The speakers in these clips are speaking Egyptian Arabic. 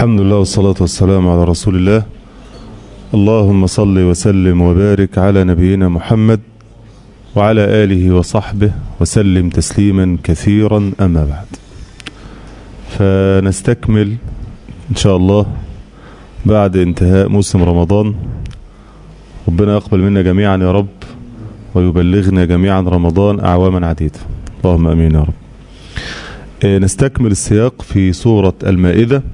الحمد لله والصلاة والسلام على رسول الله اللهم صل وسلم وبارك على نبينا محمد وعلى آله وصحبه وسلم تسليما كثيرا أما بعد فنستكمل إن شاء الله بعد انتهاء موسم رمضان ربنا يقبل منا جميعا يا رب ويبلغنا جميعا رمضان أعواما عديدة اللهم أمين يا رب نستكمل السياق في سورة المائدة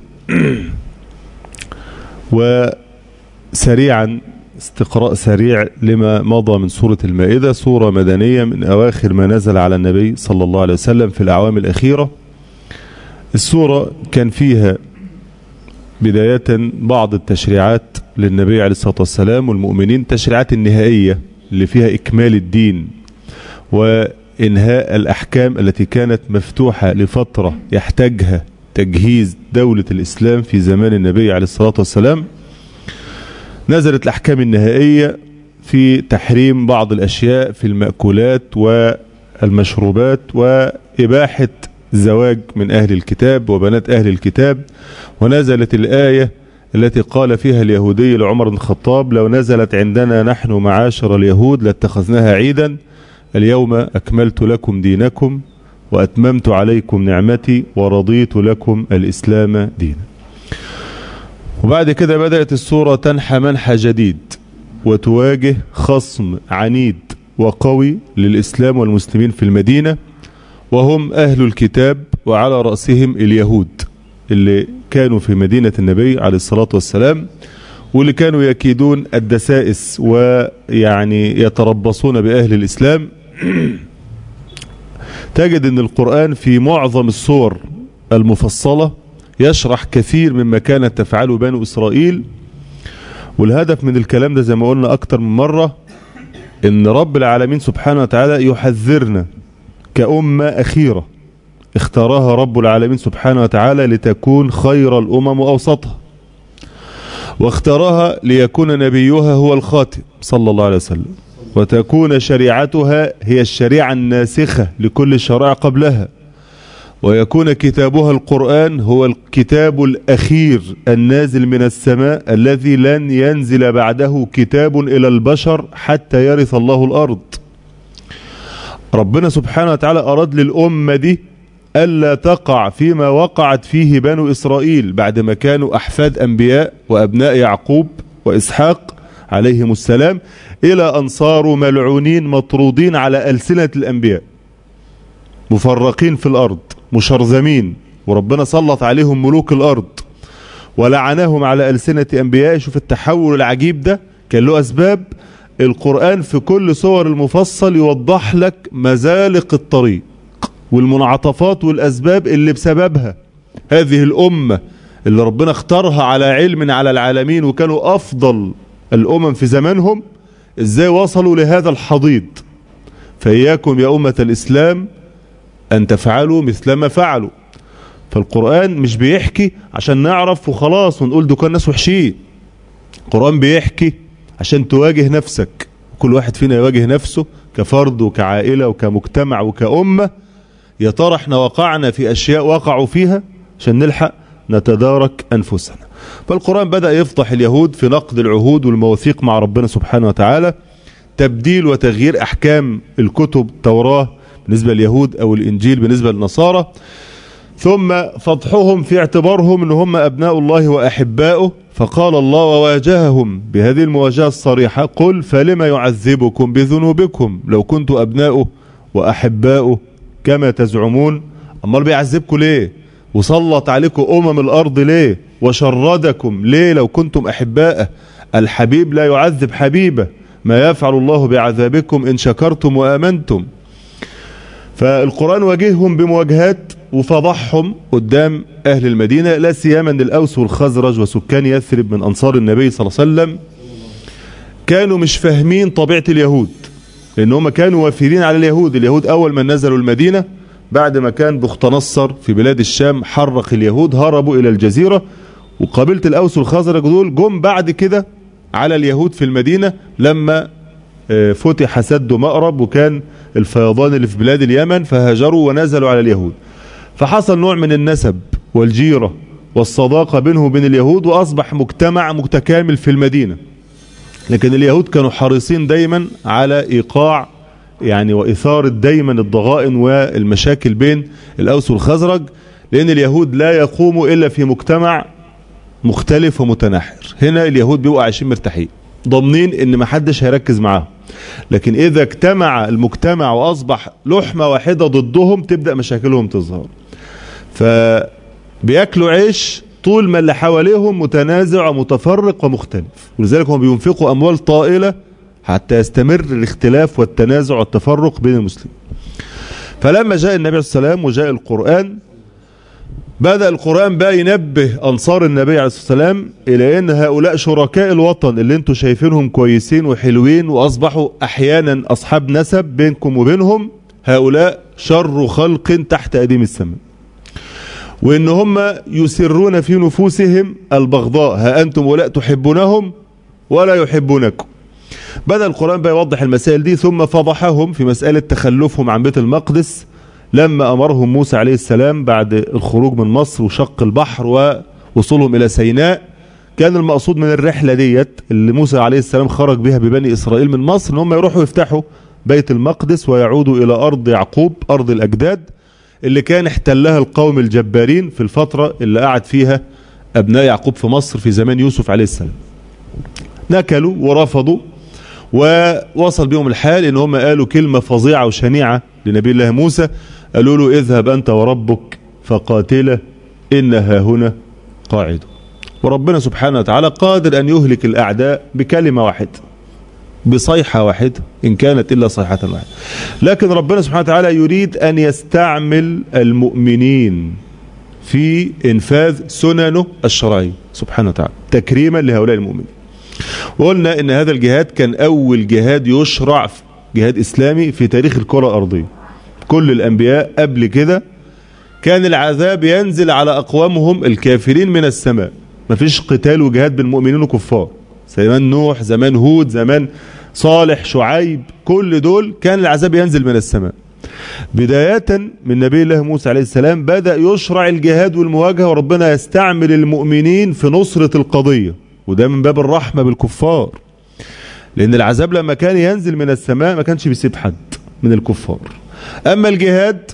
وسريعا استقراء سريع لما مضى من سورة المائدة سورة مدنية من أواخر ما نزل على النبي صلى الله عليه وسلم في الأعوام الأخيرة السورة كان فيها بداية بعض التشريعات للنبي عليه الصلاة والسلام والمؤمنين التشريعات النهائية اللي فيها إكمال الدين وإنهاء الأحكام التي كانت مفتوحة لفترة يحتاجها تجهيز دولة الإسلام في زمان النبي عليه الصلاة والسلام نزلت الأحكام النهائية في تحريم بعض الأشياء في المأكولات والمشروبات وإباحة الزواج من أهل الكتاب وبنات أهل الكتاب ونزلت الآية التي قال فيها اليهودي لعمر بن الخطاب لو نزلت عندنا نحن معاشر اليهود لاتخذناها عيدا اليوم أكملت لكم دينكم وأتممت عليكم نعمتي ورضيت لكم الإسلام دينا وبعد كده بدأت السورة تنحى منحى جديد وتواجه خصم عنيد وقوي للإسلام والمسلمين في المدينة وهم أهل الكتاب وعلى رأسهم اليهود اللي كانوا في مدينة النبي عليه الصلاة والسلام واللي كانوا يكيدون الدسائس ويعني يتربصون بأهل الإسلام تجد ان القرآن في معظم الصور المفصلة يشرح كثير مما كانت تفعله بنو إسرائيل والهدف من الكلام ده زي ما قلنا أكتر من مرة ان رب العالمين سبحانه وتعالى يحذرنا كأمة أخيرة اختارها رب العالمين سبحانه وتعالى لتكون خير الأمم وأوسطها واختارها ليكون نبيها هو الخاتم صلى الله عليه وسلم وتكون شريعتها هي الشريعة الناسخة لكل الشرائع قبلها ويكون كتابها القرآن هو الكتاب الأخير النازل من السماء الذي لن ينزل بعده كتاب إلى البشر حتى يرث الله الأرض ربنا سبحانه وتعالى أراد للأمة دي ألا تقع فيما وقعت فيه بنو إسرائيل بعدما كانوا أحفاد أنبياء وأبناء يعقوب وإسحاق عليهم السلام إلى أن صاروا ملعونين مطرودين على ألسنة الأنبياء مفرقين في الأرض مشرذمين وربنا سلط عليهم ملوك الأرض ولعناهم على ألسنة أنبياء شوف التحول العجيب ده كان له أسباب القرآن في كل صور المفصل يوضح لك مزالق الطريق والمنعطفات والأسباب اللي بسببها هذه الأمة اللي ربنا اختارها على علم على العالمين وكانوا أفضل الأمم في زمانهم ازاي وصلوا لهذا الحضيض فإياكم يا أمة الإسلام أن تفعلوا مثل ما فعلوا فالقرآن مش بيحكي عشان نعرف وخلاص ونقول دول كان ناس وحشين القرآن بيحكي عشان تواجه نفسك كل واحد فينا يواجه نفسه كفرد وكعائلة وكمجتمع وكأمة يا ترى احنا وقعنا في أشياء وقعوا فيها عشان نلحق نتدارك أنفسنا فالقرآن بدأ يفضح اليهود في نقد العهود والمواثيق مع ربنا سبحانه وتعالى تبديل وتغيير أحكام الكتب توراة بالنسبة لليهود أو الإنجيل بالنسبة للنصارى ثم فضحهم في اعتبارهم ان هم أبناء الله وأحباؤه فقال الله وواجههم بهذه المواجهة الصريحة قل فلما يعذبكم بذنوبكم لو كنت أبناؤه وأحباؤه كما تزعمون أمال بيعذبكم ليه وسلط عليكم أمم الأرض ليه وشردكم ليه لو كنتم أحباءه الحبيب لا يعذب حبيبه ما يفعل الله بعذابكم إن شكرتم وآمنتم فالقرآن واجههم بمواجهات وفضحهم قدام أهل المدينة لا سيما الأوس والخزرج وسكان يثرب من أنصار النبي صلى الله عليه وسلم كانوا مش فاهمين طبيعة اليهود لأن هم كانوا وافدين على اليهود اليهود أول ما نزلوا المدينة بعد ما كان بختنصر في بلاد الشام حرق اليهود هربوا إلى الجزيرة وقبيلة الأوس والخزرج دول جم بعد كده على اليهود في المدينة لما فتح سد مأرب وكان الفيضان اللي في بلاد اليمن فهاجروا ونزلوا على اليهود فحصل نوع من النسب والجيرة والصداقة بينه وبين اليهود وأصبح مجتمع متكامل في المدينة لكن اليهود كانوا حريصين دايما على إيقاع يعني وإثارة دايما الضغائن والمشاكل بين الأوس والخزرج لأن اليهود لا يقوموا إلا في مجتمع مختلف ومتناحر هنا اليهود بيبقوا عايشين مرتاحين ضامنين ان ما حدش هيركز معاهم لكن اذا اجتمع المجتمع واصبح لحمة واحدة ضدهم تبدأ مشاكلهم تظهر فبياكلوا عيش طول ما اللي حواليهم متنازع ومتفرق ومختلف ولذلك هم بينفقوا اموال طائلة حتى يستمر الاختلاف والتنازع والتفرق بين المسلمين فلما جاء النبي عليه السلام وجاء القرآن بدأ القرآن بقى ينبه أنصار النبي عليه الصلاة والسلام إلى أن هؤلاء شركاء الوطن اللي انتم شايفينهم كويسين وحلوين وأصبحوا أحيانا أصحاب نسب بينكم وبينهم هؤلاء شر خلق تحت أديم السماء وإن هم يسرون في نفوسهم البغضاء ها أنتم ولا تحبونهم ولا يحبونكم بدأ القرآن بقى يوضح المسائل دي ثم فضحهم في مسألة تخلفهم عن بيت المقدس لما أمرهم موسى عليه السلام بعد الخروج من مصر وشق البحر ووصولهم إلى سيناء كان المقصود من الرحلة ديت اللي موسى عليه السلام خرج بها ببني إسرائيل من مصر ان هم يروحوا يفتحوا بيت المقدس ويعودوا إلى أرض يعقوب أرض الأجداد اللي كان احتلها القوم الجبارين في الفترة اللي قعد فيها أبناء يعقوب في مصر في زمان يوسف عليه السلام نكلوا ورفضوا ووصل بهم الحال ان هم قالوا كلمة فظيعة وشنيعة لنبي الله موسى قالوا له اذهب أنت وربك فقاتلا إنها هنا قاعد وربنا سبحانه وتعالى قادر أن يهلك الأعداء بكلمة واحدة بصيحة واحدة إن كانت إلا صيحة واحدة لكن ربنا سبحانه وتعالى يريد أن يستعمل المؤمنين في إنفاذ سننه الشرعية سبحانه وتعالى تكريما لهؤلاء المؤمنين وقلنا ان هذا الجهاد كان اول جهاد يشرع جهاد اسلامي في تاريخ الكرة الارضية كل الانبياء قبل كده كان العذاب ينزل على اقوامهم الكافرين من السماء مفيش قتال وجهاد بين مؤمنين وكفار زمان نوح زمان هود زمان صالح شعيب كل دول كان العذاب ينزل من السماء بداية من نبي الله موسى عليه السلام بدأ يشرع الجهاد والمواجهة وربنا يستعمل المؤمنين في نصرة القضية وده من باب الرحمة بالكفار لأن العذاب لما كان ينزل من السماء ما كانش بيسيب حد من الكفار أما الجهاد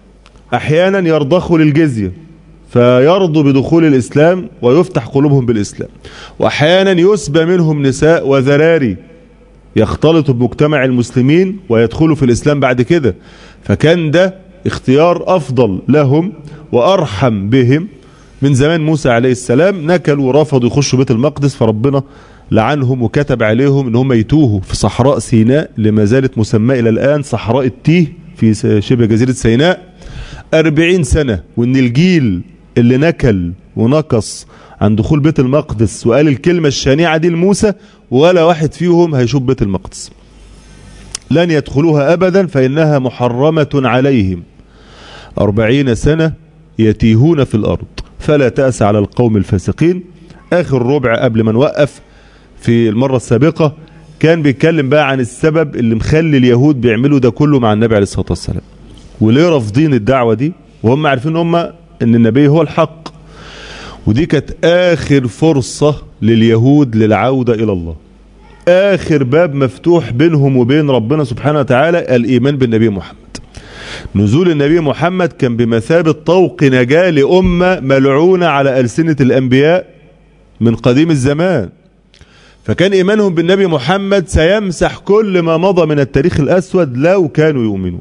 أحيانا يرضخوا للجزية فيرضوا بدخول الإسلام ويفتح قلوبهم بالإسلام وأحيانا يسبى منهم نساء وذراري يختلطوا بمجتمع المسلمين ويدخلوا في الإسلام بعد كده فكان ده اختيار أفضل لهم وأرحم بهم من زمان موسى عليه السلام نكلوا ورفضوا يخشوا بيت المقدس فربنا لعنهم وكتب عليهم ان هم يتوهوا في صحراء سيناء لما زالت مسمى الى الان صحراء التيه في شبه جزيرة سيناء أربعين سنة وان الجيل اللي نكل ونقص عن دخول بيت المقدس وقال الكلمة الشنيعة دي لموسى ولا واحد فيهم هيشوف بيت المقدس لن يدخلوها أبدا فإنها محرمة عليهم أربعين سنة يتيهون في الأرض فلا تأس على القوم الفاسقين آخر ربع قبل ما نوقف في المرة السابقة كان بيتكلم بقى عن السبب اللي مخلي اليهود بيعملوا ده كله مع النبي عليه الصلاة والسلام وليه رافضين الدعوة دي وهم عارفين ان هم ان النبي هو الحق ودي كانت آخر فرصة لليهود للعودة إلى الله آخر باب مفتوح بينهم وبين ربنا سبحانه وتعالى الإيمان بالنبي محمد نزول النبي محمد كان بمثابة طوق نجاة لأمة ملعونة على ألسنة الأنبياء من قديم الزمان فكان إيمانهم بالنبي محمد سيمسح كل ما مضى من التاريخ الأسود لو كانوا يؤمنون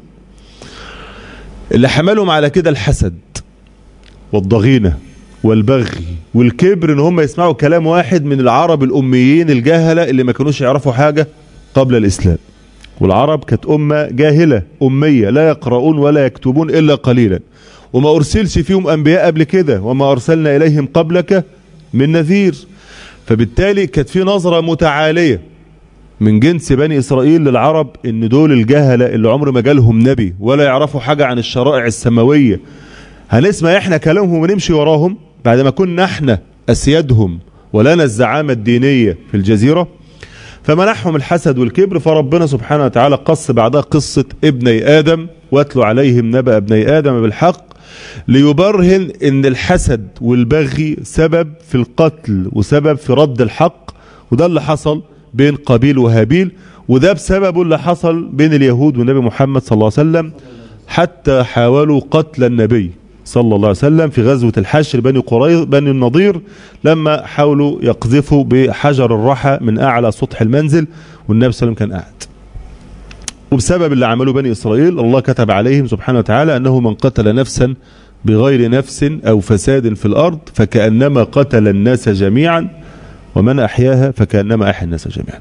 اللي حملهم على كده الحسد والضغينة والبغي والكبر ان هم يسمعوا كلام واحد من العرب الأميين الجهلة اللي ما كانوش يعرفوا حاجة قبل الإسلام والعرب كانت أمة جاهلة أمية لا يقرؤون ولا يكتبون إلا قليلا وما أرسلش فيهم أنبياء قبل كده وما أرسلنا إليهم قبلك من نذير فبالتالي كانت في نظرة متعالية من جنس بني إسرائيل للعرب إن دول الجهلة اللي عمر ما جالهم نبي ولا يعرفوا حاجة عن الشرائع السماوية هنسمع إحنا كلامهم ونمشي وراهم بعد ما كنا إحنا أسيادهم ولنا الزعامة الدينية في الجزيرة فمنحهم الحسد والكبر فربنا سبحانه وتعالى قص بعدها قصة ابني آدم واتلوا عليهم نبأ ابني آدم بالحق ليبرهن ان الحسد والبغي سبب في القتل وسبب في رد الحق وده اللي حصل بين قابيل وهابيل وده بسببه اللي حصل بين اليهود والنبي محمد صلى الله عليه وسلم حتى حاولوا قتل النبي صلى الله عليه وسلم في غزوة الحشر بني قريظ بني النضير لما حاولوا يقذفوا بحجر الرحى من أعلى سطح المنزل والنبي صلى الله عليه وسلم كان قاعد وبسبب اللي عملوه بني إسرائيل الله كتب عليهم سبحانه وتعالى أنه من قتل نفسا بغير نفس أو فساد في الأرض فكأنما قتل الناس جميعا ومن أحياها فكأنما أحيا الناس جميعا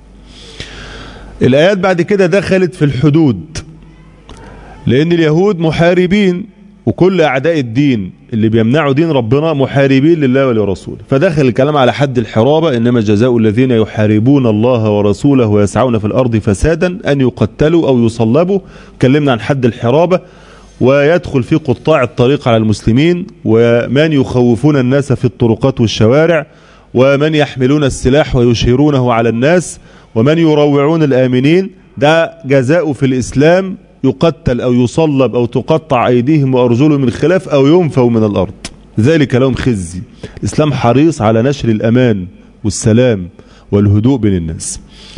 الآيات بعد كده دخلت في الحدود لأن اليهود محاربين وكل أعداء الدين اللي بيمنعوا دين ربنا محاربين لله ولرسوله فدخل الكلام على حد الحرابة إنما جزاء الذين يحاربون الله ورسوله ويسعون في الأرض فسادا أن يقتلوا أو يصلبوا كلمنا عن حد الحرابة ويدخل في قطاع الطريق على المسلمين ومن يخوفون الناس في الطرقات والشوارع ومن يحملون السلاح ويشهرونه على الناس ومن يروعون الآمنين ده جزاء في الإسلام يقتل أو يصلب أو تقطع أيديهم وأرجلهم من خلاف أو ينفوا من الأرض ذلك لهم خزي الإسلام حريص على نشر الأمان والسلام والهدوء بين الناس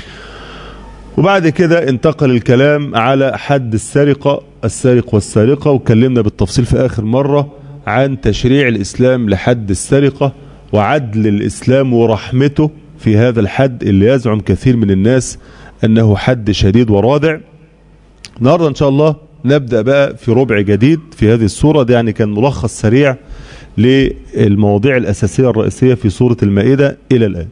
وبعد كده انتقل الكلام على حد السرقة السارق والسارقة وكلمنا بالتفصيل في آخر مرة عن تشريع الإسلام لحد السرقة وعدل الإسلام ورحمته في هذا الحد اللي يزعم كثير من الناس أنه حد شديد ورادع النهاردة إن شاء الله نبدأ بقى في ربع جديد في هذه السورة ده يعني كان ملخص سريع للمواضيع الأساسية الرئيسية في سورة المائدة إلى الآن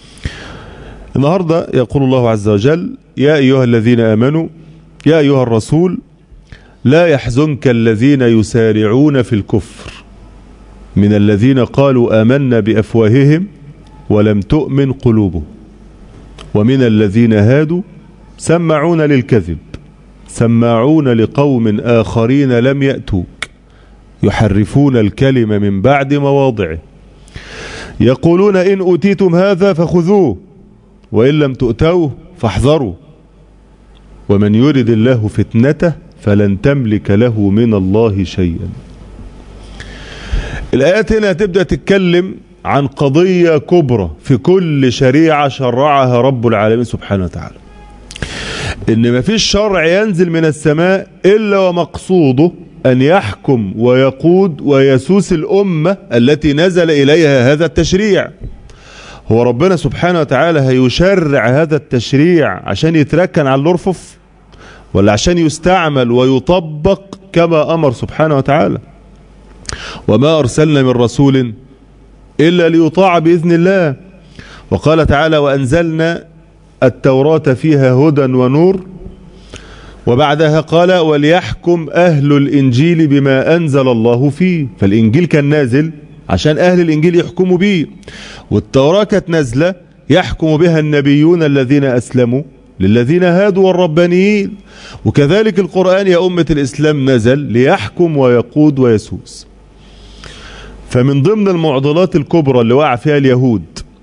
النهاردة يقول الله عز وجل يا أيها الذين آمنوا يا أيها الرسول لا يحزنك الذين يسارعون في الكفر من الذين قالوا آمنا بأفواههم ولم تؤمن قلوبهم ومن الذين هادوا سمعون للكذب سماعون لقوم آخرين لم يأتوك يحرفون الكلم من بعد مواضعه يقولون إن أوتيتم هذا فخذوه وإن لم تؤتوه فاحذروا ومن يرد الله فتنته فلن تملك له من الله شيئا الآيات هنا تبدأ تتكلم عن قضية كبرى في كل شريعة شرعها رب العالمين سبحانه وتعالى ان ما فيش شرع ينزل من السماء الا ومقصوده ان يحكم ويقود ويسوس الامه التي نزل اليها هذا التشريع هو ربنا سبحانه وتعالى هيشرع هذا التشريع عشان يتركن على الارفف ولا عشان يستعمل ويطبق كما امر سبحانه وتعالى وما ارسلنا من رسول الا ليطاع باذن الله وقال تعالى وانزلنا التوراة فيها هدى ونور وبعدها قال وليحكم أهل الإنجيل بما أنزل الله فيه فالإنجيل كان نازل عشان أهل الإنجيل يحكموا به والتوراة كانت نازلة يحكم بها النبيون الذين أسلموا للذين هادوا والربانيين وكذلك القرآن يا أمة الإسلام نزل ليحكم ويقود ويسوس فمن ضمن المعضلات الكبرى اللي وقع فيها اليهود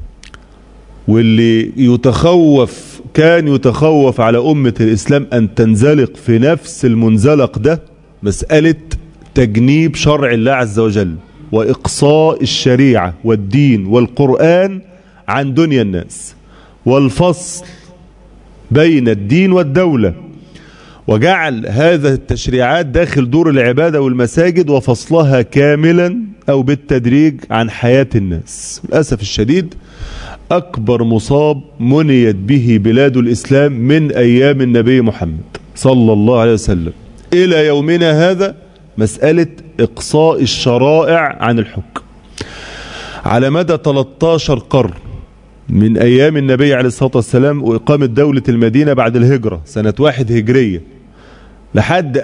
واللي يتخوف كان يتخوف على أمة الإسلام أن تنزلق في نفس المنزلق ده مسألة تجنيب شرع الله عز وجل وإقصاء الشريعة والدين والقرآن عن دنيا الناس والفصل بين الدين والدولة وجعل هذا التشريعات داخل دور العبادة والمساجد وفصلها كاملا أو بالتدريج عن حياة الناس للأسف الشديد أكبر مصاب منيت به بلاد الإسلام من أيام النبي محمد صلى الله عليه وسلم إلى يومنا هذا مسألة إقصاء الشرائع عن الحكم على مدى 13 قرن من أيام النبي عليه الصلاة والسلام وإقامة دولة المدينة بعد الهجرة سنة واحد هجرية لحد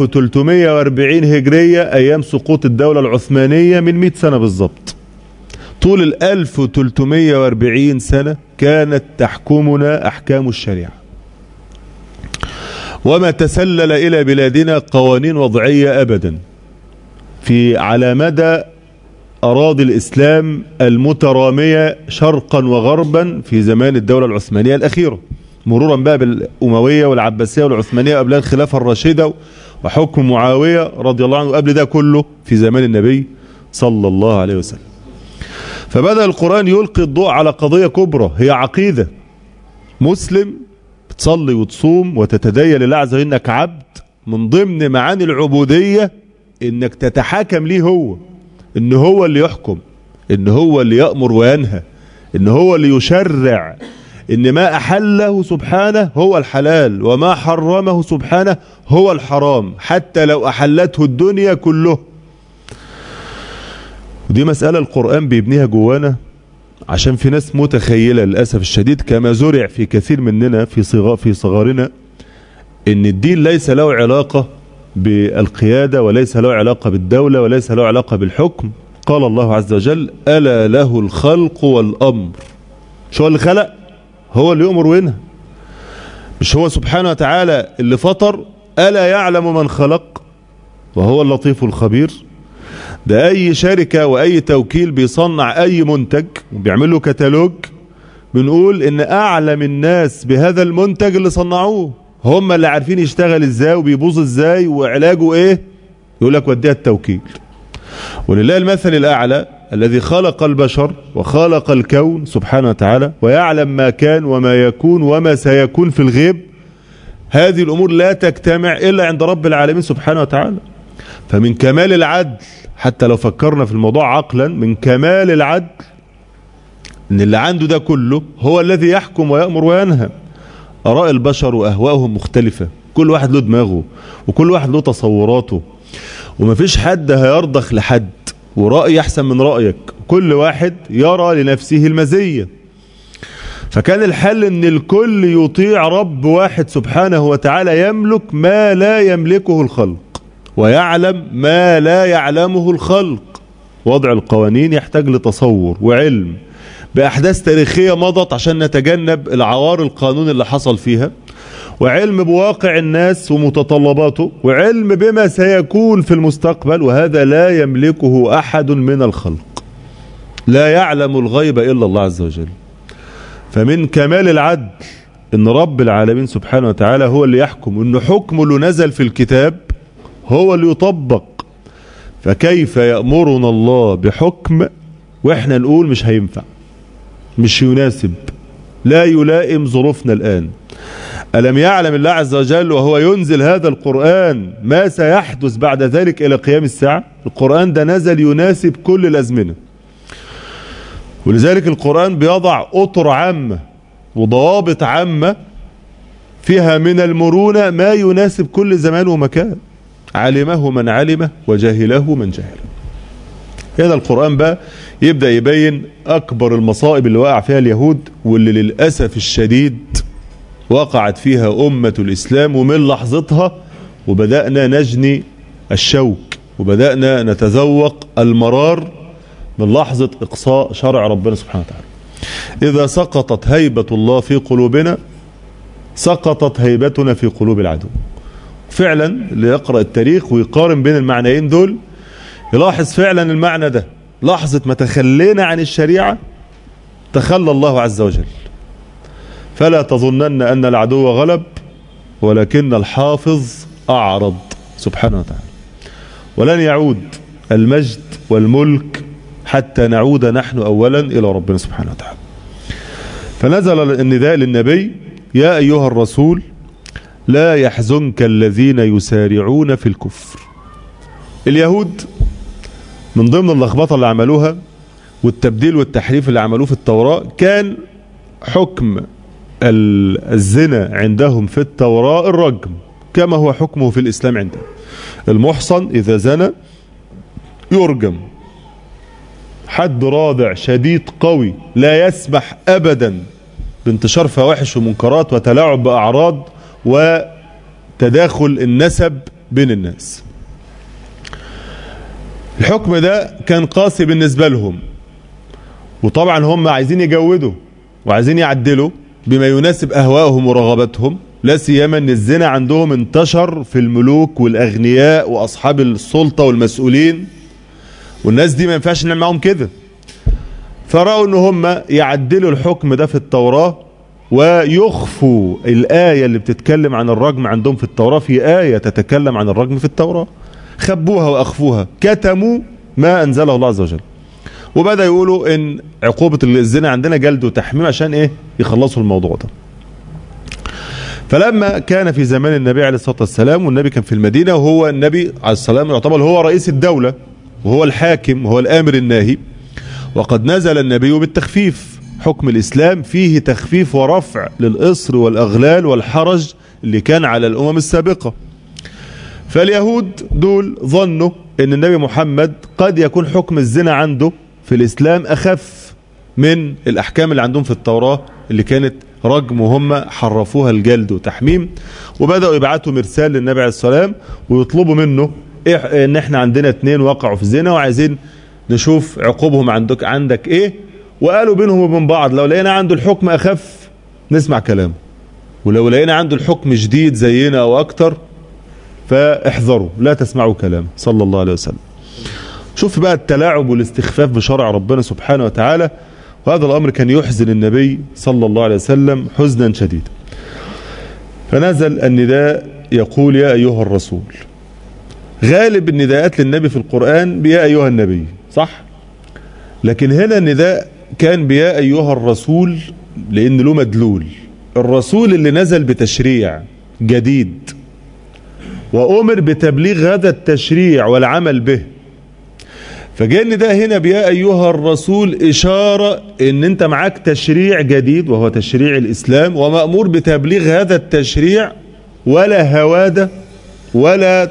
1340 هجرية أيام سقوط الدولة العثمانية من 100 سنة بالضبط طول ال 1340 سنة كانت تحكمنا أحكام الشريعة وما تسلل إلى بلادنا قوانين وضعية أبدا في على مدى أراضي الإسلام المترامية شرقا وغربا في زمان الدولة العثمانية الأخيرة مرورا بقى بالأموية والعباسية والعثمانية قبلها الخلافة الراشدة وحكم معاوية رضي الله عنه قبل ده كله في زمان النبي صلى الله عليه وسلم فبدأ القرآن يلقي الضوء على قضية كبرى هي عقيدة مسلم بتصلي وتصوم وتتدين لله عز وجل انك عبد من ضمن معاني العبودية انك تتحاكم ليه هو ان هو اللي يحكم ان هو اللي يأمر وينهى ان هو اللي يشرع ان ما احله سبحانه هو الحلال وما حرمه سبحانه هو الحرام حتى لو احلته الدنيا كله ودي مسألة القرآن بيبنيها جوانا عشان في ناس متخيلة للأسف الشديد كما زرع في كثير مننا في صغار في صغارنا ان الدين ليس له علاقة بالقيادة وليس له علاقة بالدولة وليس له علاقة بالحكم قال الله عز وجل ألا له الخلق والأمر شو اللي خلق هو اللي يؤمر وينهى مش هو سبحانه وتعالى اللي فطر ألا يعلم من خلق وهو اللطيف الخبير ده أي شركة وأي توكيل بيصنع أي منتج وبيعمل له كتالوج بنقول إن أعلم الناس بهذا المنتج اللي صنعوه هم اللي عارفين يشتغل إزاي وبيبوظ إزاي وعلاجه إيه يقول لك وديها التوكيل ولله المثل الأعلى الذي خلق البشر وخلق الكون سبحانه وتعالى ويعلم ما كان وما يكون وما سيكون في الغيب هذه الأمور لا تجتمع إلا عند رب العالمين سبحانه وتعالى فمن كمال العدل حتى لو فكرنا في الموضوع عقلا من كمال العدل ان اللي عنده ده كله هو الذي يحكم ويأمر وينهى آراء البشر وأهواءهم مختلفة كل واحد له دماغه وكل واحد له تصوراته ومفيش حد هيرضخ لحد ورأي أحسن من رأيك كل واحد يرى لنفسه المزية فكان الحل ان الكل يطيع رب واحد سبحانه وتعالى يملك ما لا يملكه الخلق ويعلم ما لا يعلمه الخلق وضع القوانين يحتاج لتصور وعلم بأحداث تاريخية مضت عشان نتجنب العوار القانون اللي حصل فيها وعلم بواقع الناس ومتطلباته وعلم بما سيكون في المستقبل وهذا لا يملكه أحد من الخلق لا يعلم الغيب إلا الله عز وجل فمن كمال العدل ان رب العالمين سبحانه وتعالى هو اللي يحكم وان حكمه اللي نزل في الكتاب هو اللي يطبق فكيف يأمرنا الله بحكم واحنا نقول مش هينفع مش يناسب لا يلائم ظروفنا الآن ألم يعلم الله عز وجل وهو ينزل هذا القرآن ما سيحدث بعد ذلك إلى قيام الساعة القرآن ده نزل يناسب كل الأزمنة ولذلك القرآن بيضع أطر عامة وضوابط عامة فيها من المرونة ما يناسب كل زمان ومكان علمه من علمه وجهله من جهله هذا القرآن بقى يبدأ يبين أكبر المصائب اللي وقع فيها اليهود واللي للأسف الشديد وقعت فيها أمة الإسلام ومن لحظتها وبدأنا نجني الشوك وبدأنا نتذوق المرار من لحظة إقصاء شرع ربنا سبحانه وتعالى إذا سقطت هيبة الله في قلوبنا سقطت هيبتنا في قلوب العدو فعلا اللي يقرأ التاريخ ويقارن بين المعنيين دول يلاحظ فعلا المعنى ده لحظة ما تخلينا عن الشريعة تخلى الله عز وجل فلا تظنن أن العدو غلب ولكن الحافظ أعرض سبحانه وتعالى ولن يعود المجد والملك حتى نعود نحن أولا إلى ربنا سبحانه وتعالى فنزل النداء للنبي يا أيها الرسول لا يحزنك الذين يسارعون في الكفر اليهود من ضمن اللخبطة اللي عملوها والتبديل والتحريف اللي عملوه في التوراة كان حكم الزنا عندهم في التوراة الرجم كما هو حكمه في الإسلام عندهم المحصن إذا زنى يرجم حد رادع شديد قوي لا يسمح أبدا بانتشار فواحش ومنكرات وتلاعب بأعراض وتداخل النسب بين الناس الحكم ده كان قاسي بالنسبة لهم وطبعا هم عايزين يجودوا وعايزين يعدلوا بما يناسب أهوائهم ورغباتهم لا سيما ان الزنا عندهم انتشر في الملوك والاغنياء واصحاب السلطة والمسؤولين والناس دي ما ينفعش نعمل معاهم كده فرأوا ان هم يعدلوا الحكم ده في التوراة ويخفوا الآية اللي بتتكلم عن الرجم عندهم في التوراة في آية تتكلم عن الرجم في التوراة خبوها وأخفوها كتموا ما أنزله الله عز وجل وبدأ يقولوا إن عقوبة الزنا عندنا جلد وتحميم عشان إيه يخلصوا الموضوع ده فلما كان في زمان النبي عليه الصلاة والسلام والنبي كان في المدينة وهو النبي عليه السلام يعتبر هو رئيس الدولة وهو الحاكم وهو الآمر الناهي وقد نزل النبي بالتخفيف حكم الإسلام فيه تخفيف ورفع للإصر والأغلال والحرج اللي كان على الأمم السابقة فاليهود دول ظنوا ان النبي محمد قد يكون حكم الزنا عنده في الإسلام أخف من الأحكام اللي عندهم في التوراة اللي كانت رجم وهم حرفوها الجلد وتحميم وبدأوا يبعتوا مرسال للنبي عليه السلام ويطلبوا منه إيه ان احنا عندنا اتنين وقعوا في الزنا وعايزين نشوف عقوبهم عندك عندك ايه وقالوا بينهم وبين بعض لو لقينا عنده الحكم اخف نسمع كلامه ولو لقينا عنده الحكم جديد زينا او اكتر فاحذروا لا تسمعوا كلامه صلى الله عليه وسلم شوف بقى التلاعب والاستخفاف بشرع ربنا سبحانه وتعالى وهذا الأمر كان يحزن النبي صلى الله عليه وسلم حزنا شديدا فنزل النداء يقول يا أيها الرسول غالب النداءات للنبي في القرآن بيا أيها النبي صح لكن هنا النداء كان بيا أيها الرسول لأن له مدلول الرسول اللي نزل بتشريع جديد وأمر بتبليغ هذا التشريع والعمل به فجاء النداء هنا بيا أيها الرسول إشارة إن أنت معاك تشريع جديد وهو تشريع الإسلام ومأمور بتبليغ هذا التشريع ولا هوادة ولا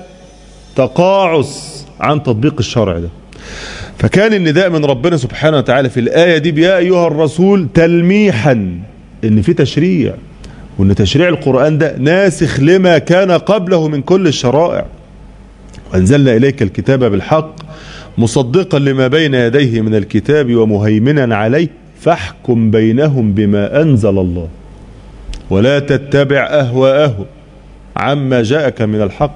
تقاعس عن تطبيق الشرع ده فكان النداء من ربنا سبحانه وتعالى في الآية دي بيا أيها الرسول تلميحا إن في تشريع وإن تشريع القرآن ده ناسخ لما كان قبله من كل الشرائع وأنزلنا إليك الكتاب بالحق مصدقا لما بين يديه من الكتاب ومهيمنا عليه فاحكم بينهم بما أنزل الله ولا تتبع أهواءهم عما جاءك من الحق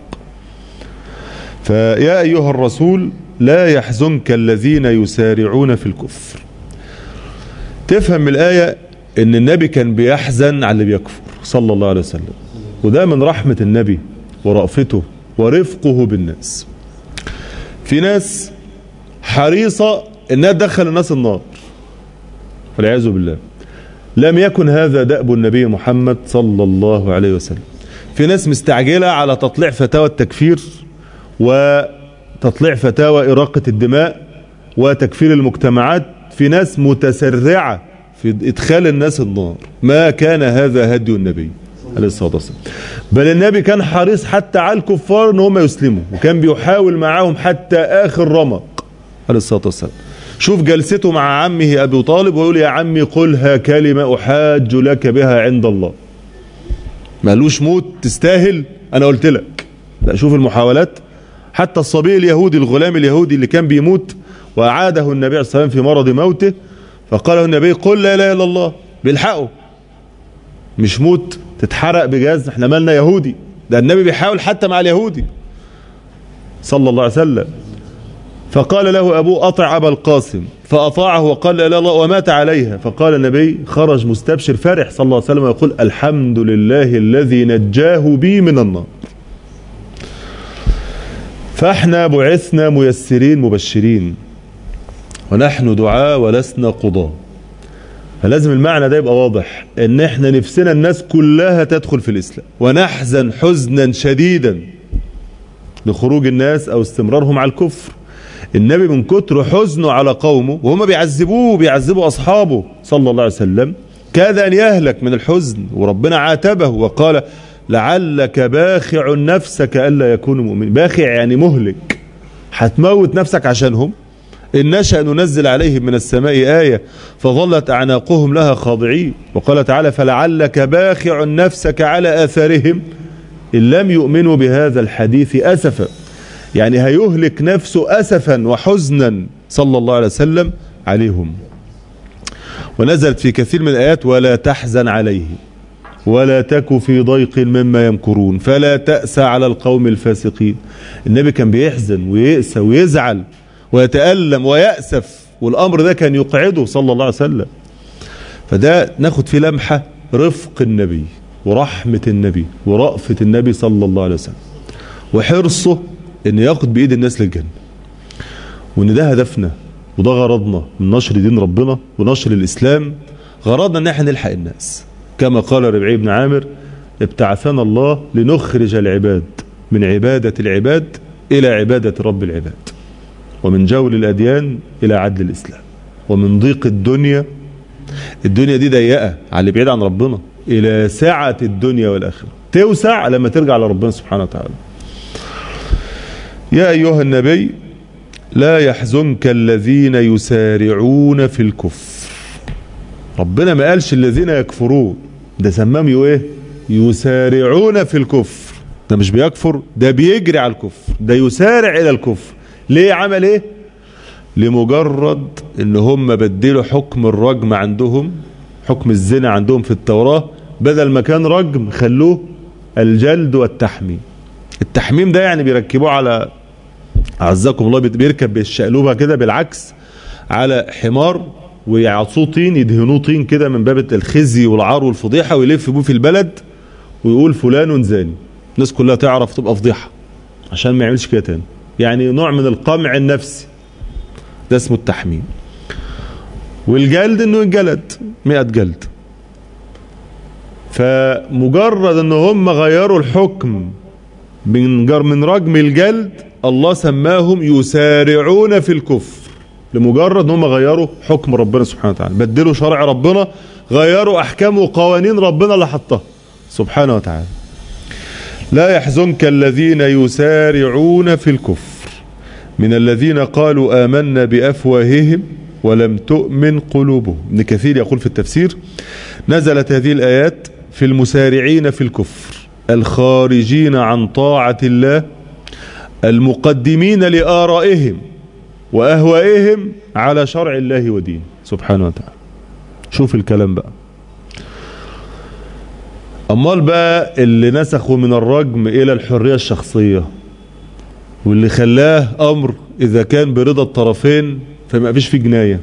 فيا أيها الرسول لا يحزنك الذين يسارعون في الكفر تفهم من الآية ان النبي كان بيحزن على اللي بيكفر صلى الله عليه وسلم وده من رحمة النبي ورأفته ورفقه بالناس في ناس حريصة انها تدخل الناس النار والعياذ بالله لم يكن هذا دأب النبي محمد صلى الله عليه وسلم في ناس مستعجلة على تطليع فتاوى التكفير وتطليع فتاوى إراقة الدماء وتكفير المجتمعات في ناس متسرعة في إدخال الناس النار ما كان هذا هدي النبي عليه الصلاة والسلام بل النبي كان حريص حتى على الكفار ان هم يسلموا وكان بيحاول معاهم حتى آخر رمق عليه الصلاة والسلام شوف جلسته مع عمه أبي طالب ويقول يا عمي قلها كلمة أحاج لك بها عند الله مالوش موت تستاهل أنا قلت لك لا شوف المحاولات حتى الصبي اليهودي الغلام اليهودي اللي كان بيموت وأعاده النبي عليه الصلاة والسلام في مرض موته فقال النبي قل لا إله إلا الله بيلحقه مش موت تتحرق بجاز احنا مالنا يهودي ده النبي بيحاول حتى مع اليهودي صلى الله عليه وسلم فقال له أبوه أطع أبا القاسم فأطاعه وقال لا الله ومات عليها فقال النبي خرج مستبشر فرح صلى الله عليه وسلم ويقول الحمد لله الذي نجاه بي من النار فاحنا بعثنا ميسرين مبشرين ونحن دعاء ولسنا قضاة فلازم المعنى ده يبقى واضح ان احنا نفسنا الناس كلها تدخل في الاسلام ونحزن حزنا شديدا لخروج الناس او استمرارهم على الكفر النبي من كتر حزنه على قومه وهم بيعذبوه وبيعذبوا اصحابه صلى الله عليه وسلم كاد ان يهلك من الحزن وربنا عاتبه وقال لعلك باخع نفسك الا يكونوا مؤمنين باخع يعني مهلك هتموت نفسك عشانهم إن نشأ ننزل عليهم من السماء آية فظلت أعناقهم لها خاضعين وقال تعالى فلعلك باخع نفسك على آثارهم إن لم يؤمنوا بهذا الحديث أسفا يعني هيهلك نفسه أسفا وحزنا صلى الله عليه وسلم عليهم ونزلت في كثير من الآيات ولا تحزن عليه ولا تك في ضيق مما يمكرون فلا تأسى على القوم الفاسقين النبي كان بيحزن ويأسى ويزعل ويتألم ويأسف والأمر ده كان يقعده صلى الله عليه وسلم فده ناخد فيه لمحة رفق النبي ورحمة النبي ورأفة النبي صلى الله عليه وسلم وحرصه ان ياخد بايد الناس للجنة وان ده هدفنا وده غرضنا من نشر دين ربنا ونشر الاسلام غرضنا ان احنا نلحق الناس كما قال ربعي بن عامر ابتعثنا الله لنخرج العباد من عبادة العباد الى عبادة رب العباد ومن جول الاديان الى عدل الاسلام ومن ضيق الدنيا الدنيا دي ضيقة على اللي بعيد عن ربنا الى سعة الدنيا والاخرة توسع لما ترجع لربنا سبحانه وتعالى يا ايها النبي لا يحزنك الذين يسارعون في الكفر ربنا ما قالش الذين يكفرون ده سمام ايه يسارعون في الكفر ده مش بيكفر ده بيجري على الكفر ده يسارع الى الكفر ليه عمل ايه لمجرد ان هم بدلوا حكم الرجم عندهم حكم الزنا عندهم في التوراة بدل ما كان رجم خلوه الجلد والتحميم التحميم ده يعني بيركبوه على عزكم الله بيركب بالشقلوبة كده بالعكس على حمار ويعصوه طين يدهنوه طين كده من باب الخزي والعار والفضيحة ويلف بيه في البلد ويقول فلان زاني الناس كلها تعرف تبقى فضيحة عشان ما يعملش كده تاني يعني نوع من القمع النفسي ده اسمه التحميم والجلد انه يتجلد 100 جلد فمجرد ان هم غيروا الحكم من جر من رجم الجلد الله سماهم يسارعون في الكفر لمجرد ان هم غيروا حكم ربنا سبحانه وتعالى بدلوا شرع ربنا غيروا احكام وقوانين ربنا اللي حطها سبحانه وتعالى لا يحزنك الذين يسارعون في الكفر من الذين قالوا آمنا بأفواههم ولم تؤمن قلوبهم ابن كثير يقول في التفسير نزلت هذه الآيات في المسارعين في الكفر الخارجين عن طاعة الله المقدمين لآرائهم وأهوائهم على شرع الله ودينه سبحانه وتعالى شوف الكلام بقى أمال بقى اللي نسخوا من الرجم إلى الحرية الشخصية واللي خلاه أمر إذا كان برضا الطرفين فما فيش فيه جناية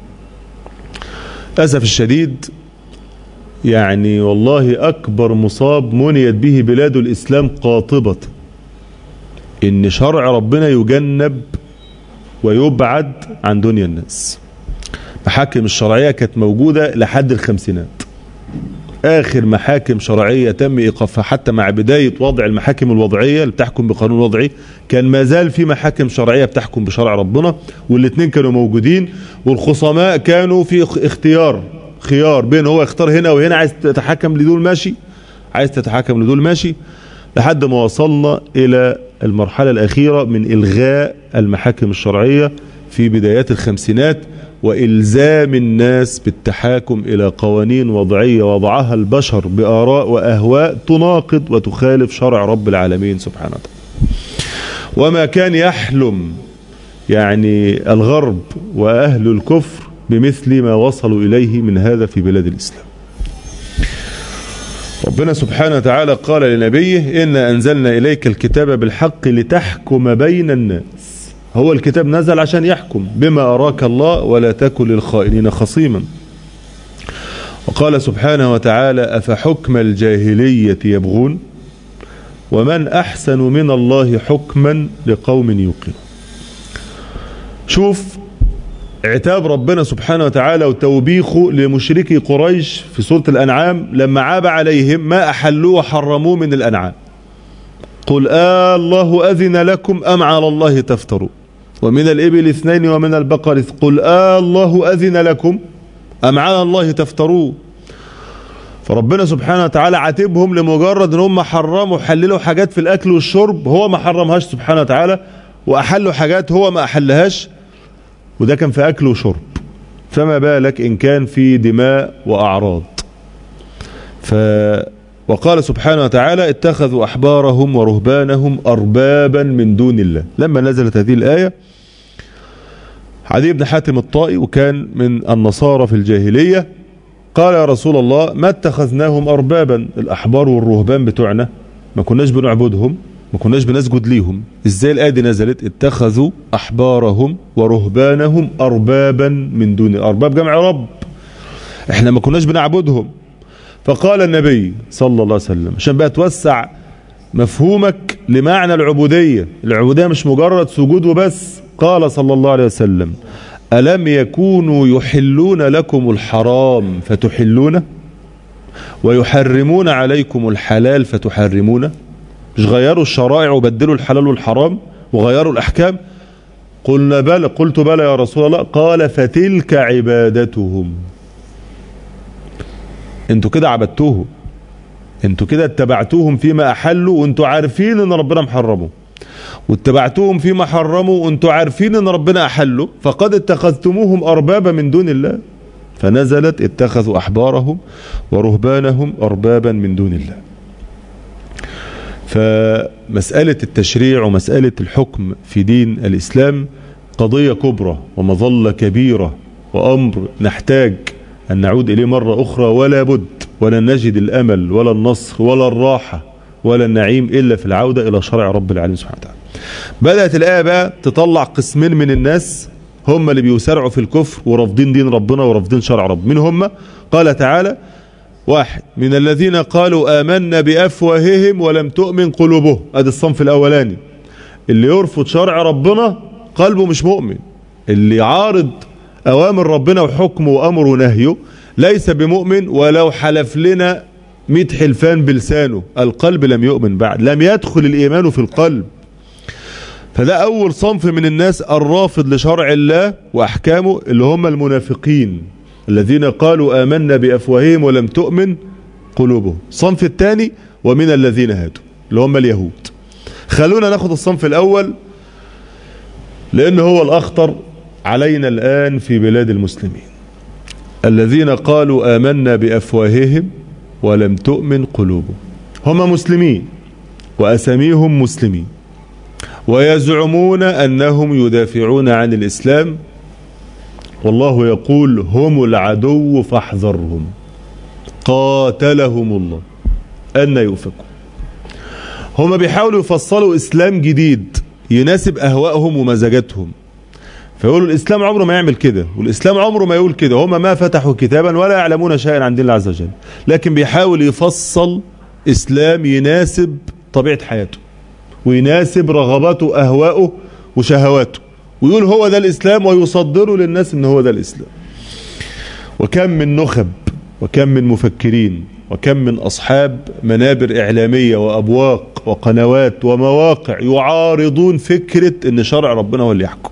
أسف الشديد يعني والله أكبر مصاب منيت به بلاد الإسلام قاطبة إن شرع ربنا يجنب ويبعد عن دنيا الناس محاكم الشرعية كانت موجودة لحد الخمسينات آخر محاكم شرعية تم إيقافها حتى مع بداية وضع المحاكم الوضعية اللي بتحكم بقانون وضعي كان ما زال في محاكم شرعية بتحكم بشرع ربنا والاثنين كانوا موجودين والخصماء كانوا في اختيار خيار بين هو يختار هنا وهنا عايز تتحكم لدول ماشي عايز تتحكم لدول ماشي لحد ما وصلنا إلى المرحلة الأخيرة من إلغاء المحاكم الشرعية في بدايات الخمسينات وإلزام الناس بالتحاكم إلى قوانين وضعية وضعها البشر بآراء وأهواء تناقض وتخالف شرع رب العالمين سبحانه وتعالى وما كان يحلم يعني الغرب وأهل الكفر بمثل ما وصلوا إليه من هذا في بلاد الإسلام ربنا سبحانه وتعالى قال لنبيه إن أنزلنا إليك الكتاب بالحق لتحكم بين الناس هو الكتاب نزل عشان يحكم بما أراك الله ولا تكن للخائنين خصيما وقال سبحانه وتعالى أفحكم الجاهلية يبغون ومن أحسن من الله حكما لقوم يوقن شوف عتاب ربنا سبحانه وتعالى وتوبيخه لمشركي قريش في سورة الأنعام لما عاب عليهم ما أحلوه وحرموه من الأنعام قل آه الله أذن لكم أم على الله تفتروا ومن الإبل اثنين ومن البقر قل آه الله أذن لكم أم على الله تفتروا فربنا سبحانه وتعالى عاتبهم لمجرد ان هم حرموا حللوا حاجات في الاكل والشرب هو ما حرمهاش سبحانه وتعالى واحلوا حاجات هو ما احلهاش وده كان في اكل وشرب فما بالك ان كان في دماء واعراض ف وقال سبحانه وتعالى اتخذوا احبارهم ورهبانهم اربابا من دون الله لما نزلت هذه الايه عدي بن حاتم الطائي وكان من النصارى في الجاهليه قال يا رسول الله ما اتخذناهم أربابا الأحبار والرهبان بتوعنا ما كناش بنعبدهم ما كناش بنسجد ليهم ازاي الآية دي نزلت اتخذوا أحبارهم ورهبانهم أربابا من دون أرباب جمع رب احنا ما كناش بنعبدهم فقال النبي صلى الله عليه وسلم عشان بقى توسع مفهومك لمعنى العبودية العبودية مش مجرد سجود وبس قال صلى الله عليه وسلم ألم يكونوا يحلون لكم الحرام فتحلونه ويحرمون عليكم الحلال فتحرمونه مش غيروا الشرائع وبدلوا الحلال والحرام وغيروا الأحكام قلنا بلى قلت بلى يا رسول الله قال فتلك عبادتهم انتوا كده عبدتوهم انتوا كده اتبعتوهم فيما احلوا وانتوا عارفين ان ربنا محرمه واتبعتوهم فيما حرموا وانتوا عارفين ان ربنا احله فقد اتخذتموهم اربابا من دون الله فنزلت اتخذوا احبارهم ورهبانهم اربابا من دون الله فمسألة التشريع ومسألة الحكم في دين الإسلام قضية كبرى ومظلة كبيرة وأمر نحتاج أن نعود إليه مرة أخرى ولا بد ولن نجد الأمل ولا النصر ولا الراحة ولا النعيم إلا في العودة إلى شرع رب العالمين سبحانه وتعالى بدأت الآية بقى تطلع قسمين من الناس هم اللي بيسارعوا في الكفر ورافضين دين ربنا ورافضين شرع رب من هم قال تعالى واحد من الذين قالوا آمنا بأفواههم ولم تؤمن قلوبهم ادي الصنف الأولاني اللي يرفض شرع ربنا قلبه مش مؤمن اللي يعارض أوامر ربنا وحكمه وأمره ونهيه ليس بمؤمن ولو حلف لنا مئة حلفان بلسانه القلب لم يؤمن بعد لم يدخل الإيمان في القلب فده أول صنف من الناس الرافض لشرع الله وأحكامه اللي هم المنافقين الذين قالوا آمنا بأفواههم ولم تؤمن قلوبهم الصنف الثاني ومن الذين هادوا اللي هم اليهود خلونا ناخد الصنف الأول لأن هو الأخطر علينا الآن في بلاد المسلمين الذين قالوا آمنا بأفواههم ولم تؤمن قلوبهم هم مسلمين وأساميهم مسلمين ويزعمون أنهم يدافعون عن الإسلام والله يقول هم العدو فاحذرهم قاتلهم الله أن يؤفكوا هم بيحاولوا يفصلوا إسلام جديد يناسب أهوائهم ومزاجاتهم فيقولوا الإسلام عمره ما يعمل كده والإسلام عمره ما يقول كده هم ما فتحوا كتابا ولا يعلمون شيئا عن دين الله عز وجل لكن بيحاول يفصل إسلام يناسب طبيعة حياته ويناسب رغباته أهواءه وشهواته ويقول هو ده الإسلام ويصدره للناس ان هو ده الإسلام وكم من نخب وكم من مفكرين وكم من أصحاب منابر إعلامية وأبواق وقنوات ومواقع يعارضون فكرة ان شرع ربنا هو اللي يحكم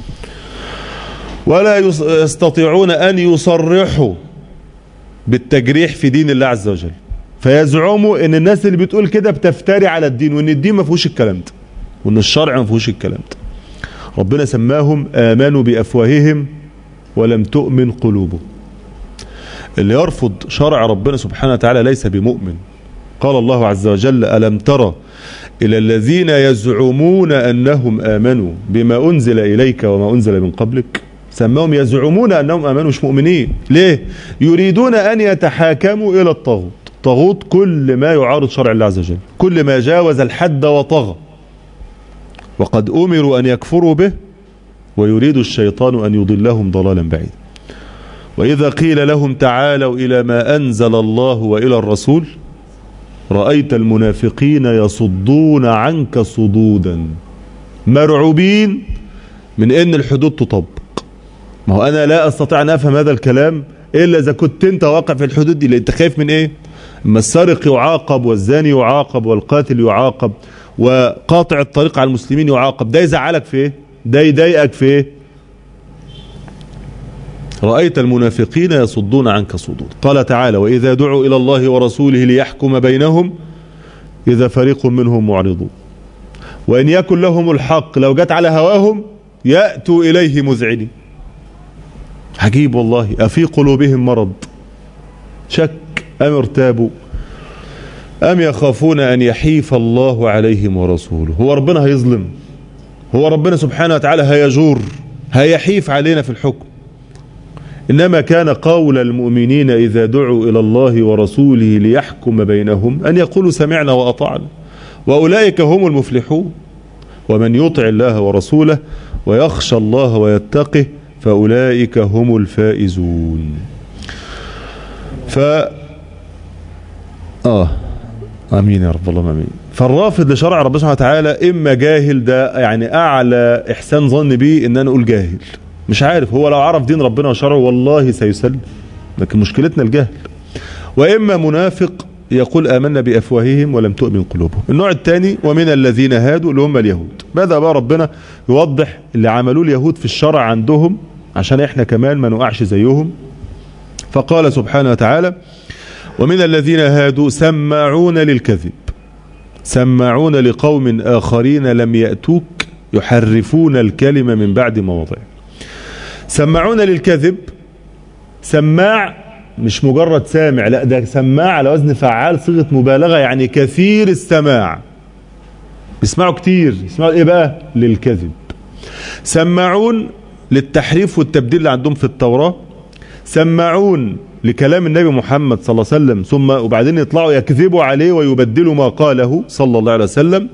ولا يستطيعون أن يصرحوا بالتجريح في دين الله عز وجل فيزعموا ان الناس اللي بتقول كده بتفتري على الدين وان الدين ما فيهوش الكلام ده وان الشرع ما فيهوش الكلام ده ربنا سماهم آمنوا بأفواههم ولم تؤمن قلوبهم اللي يرفض شرع ربنا سبحانه وتعالى ليس بمؤمن قال الله عز وجل ألم ترى إلى الذين يزعمون أنهم آمنوا بما أنزل إليك وما أنزل من قبلك سماهم يزعمون أنهم آمنوا مش مؤمنين ليه يريدون أن يتحاكموا إلى الطاغوت طاغوت كل ما يعارض شرع الله عز وجل كل ما جاوز الحد وطغى وقد أمروا أن يكفروا به ويريد الشيطان أن يضلهم ضلالا بعيدا وإذا قيل لهم تعالوا إلى ما أنزل الله وإلى الرسول رأيت المنافقين يصدون عنك صدودا مرعوبين من أن الحدود تطبق ما هو أنا لا أستطيع أن أفهم هذا الكلام إلا إذا كنت أنت واقع في الحدود دي لأن أنت خايف من إيه اما السارق يعاقب والزاني يعاقب والقاتل يعاقب وقاطع الطريق على المسلمين يعاقب ده يزعلك في ايه ده يضايقك في ايه رأيت المنافقين يصدون عنك صدود قال تعالى وإذا دعوا إلى الله ورسوله ليحكم بينهم إذا فريق منهم معرضون وإن يكن لهم الحق لو جت على هواهم يأتوا إليه مذعنين عجيب والله أفي قلوبهم مرض شك أم ارتابوا أم يخافون أن يحيف الله عليهم ورسوله هو ربنا هيظلم هو ربنا سبحانه وتعالى هيجور هيحيف علينا في الحكم إنما كان قول المؤمنين إذا دعوا إلى الله ورسوله ليحكم بينهم أن يقولوا سمعنا وأطعنا وأولئك هم المفلحون ومن يطع الله ورسوله ويخشى الله ويتقه فأولئك هم الفائزون امين يا رب اللهم امين فالرافض لشرع ربنا سبحانه وتعالى اما جاهل ده يعني اعلى احسان ظن بيه ان انا اقول جاهل مش عارف هو لو عرف دين ربنا وشرعه والله سيسلم لكن مشكلتنا الجهل واما منافق يقول آمنا بأفواههم ولم تؤمن قلوبهم النوع الثاني ومن الذين هادوا اللي هم اليهود بدأ بقى ربنا يوضح اللي عملوه اليهود في الشرع عندهم عشان احنا كمان ما نقعش زيهم فقال سبحانه وتعالى ومن الذين هادوا سماعون للكذب سماعون لقوم آخرين لم يأتوك يحرفون الكلمة من بعد مواضعه سماعون للكذب سماع مش مجرد سامع لا ده سماع على وزن فعال صيغة مبالغة يعني كثير السماع بيسمعوا كتير يسمعوا ايه بقى للكذب سماعون للتحريف والتبديل اللي عندهم في التوراة سماعون لكلام النبي محمد صلى الله عليه وسلم ثم وبعدين يطلعوا يكذبوا عليه ويبدلوا ما قاله صلى الله عليه وسلم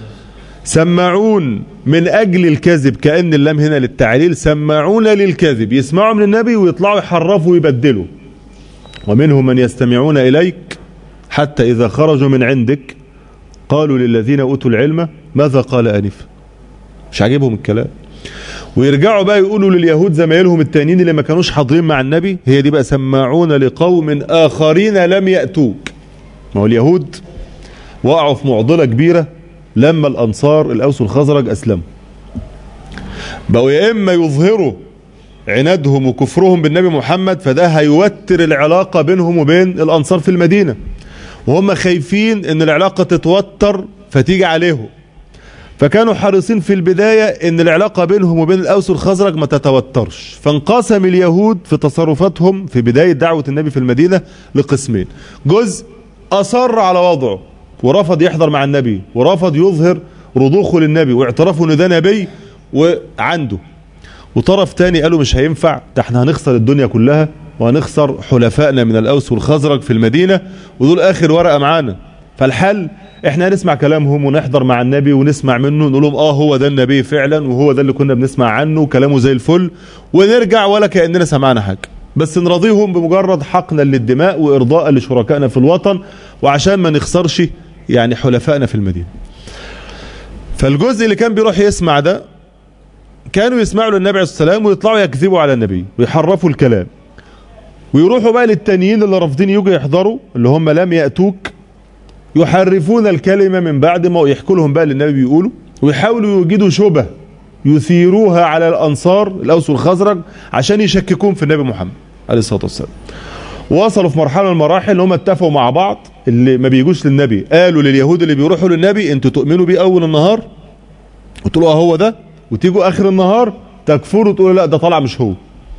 سماعون من أجل الكذب كأن اللام هنا للتعليل سماعون للكذب يسمعوا من النبي ويطلعوا يحرفوا ويبدلوا ومنهم من يستمعون إليك حتى إذا خرجوا من عندك قالوا للذين أوتوا العلم ماذا قال أنف مش عاجبهم الكلام ويرجعوا بقى يقولوا لليهود زمايلهم التانيين اللي ما كانوش حاضرين مع النبي هي دي بقى سماعون لقوم آخرين لم يأتوك ما هو اليهود وقعوا في معضلة كبيرة لما الأنصار الأوس والخزرج أسلموا بقوا يا إما يظهروا عنادهم وكفرهم بالنبي محمد فده هيوتر العلاقة بينهم وبين الأنصار في المدينة وهم خايفين ان العلاقة تتوتر فتيجي عليهم فكانوا حريصين في البداية ان العلاقة بينهم وبين الأوس والخزرج ما تتوترش فانقسم اليهود في تصرفاتهم في بداية دعوة النبي في المدينة لقسمين جزء أصر على وضعه ورفض يحضر مع النبي ورفض يظهر رضوخه للنبي واعترافه ان ده نبي وعنده وطرف تاني قالوا مش هينفع ده احنا هنخسر الدنيا كلها وهنخسر حلفائنا من الأوس والخزرج في المدينة ودول آخر ورقة معانا فالحل احنا هنسمع كلامهم ونحضر مع النبي ونسمع منه نقول لهم اه هو ده النبي فعلا وهو ده اللي كنا بنسمع عنه وكلامه زي الفل ونرجع ولا كأننا سمعنا حاجة بس نرضيهم بمجرد حقنا للدماء وإرضاء لشركائنا في الوطن وعشان ما نخسرش يعني حلفائنا في المدينة فالجزء اللي كان بيروح يسمع ده كانوا يسمعوا للنبي عليه الصلاة والسلام ويطلعوا يكذبوا على النبي ويحرفوا الكلام ويروحوا بقى للتانيين اللي رافضين يجوا يحضروا اللي هم لم يأتوك يحرفون الكلمة من بعد ما يحكوا لهم بقى اللي النبي بيقولوا ويحاولوا يوجدوا شبه يثيروها على الأنصار الأوس والخزرج عشان يشككون في النبي محمد عليه الصلاة والسلام وصلوا في مرحلة من المراحل هم اتفقوا مع بعض اللي ما بيجوش للنبي قالوا لليهود اللي بيروحوا للنبي انتوا تؤمنوا بيه أول النهار وتقولوا اه هو ده وتيجوا آخر النهار تكفروا تقولوا لا ده طلع مش هو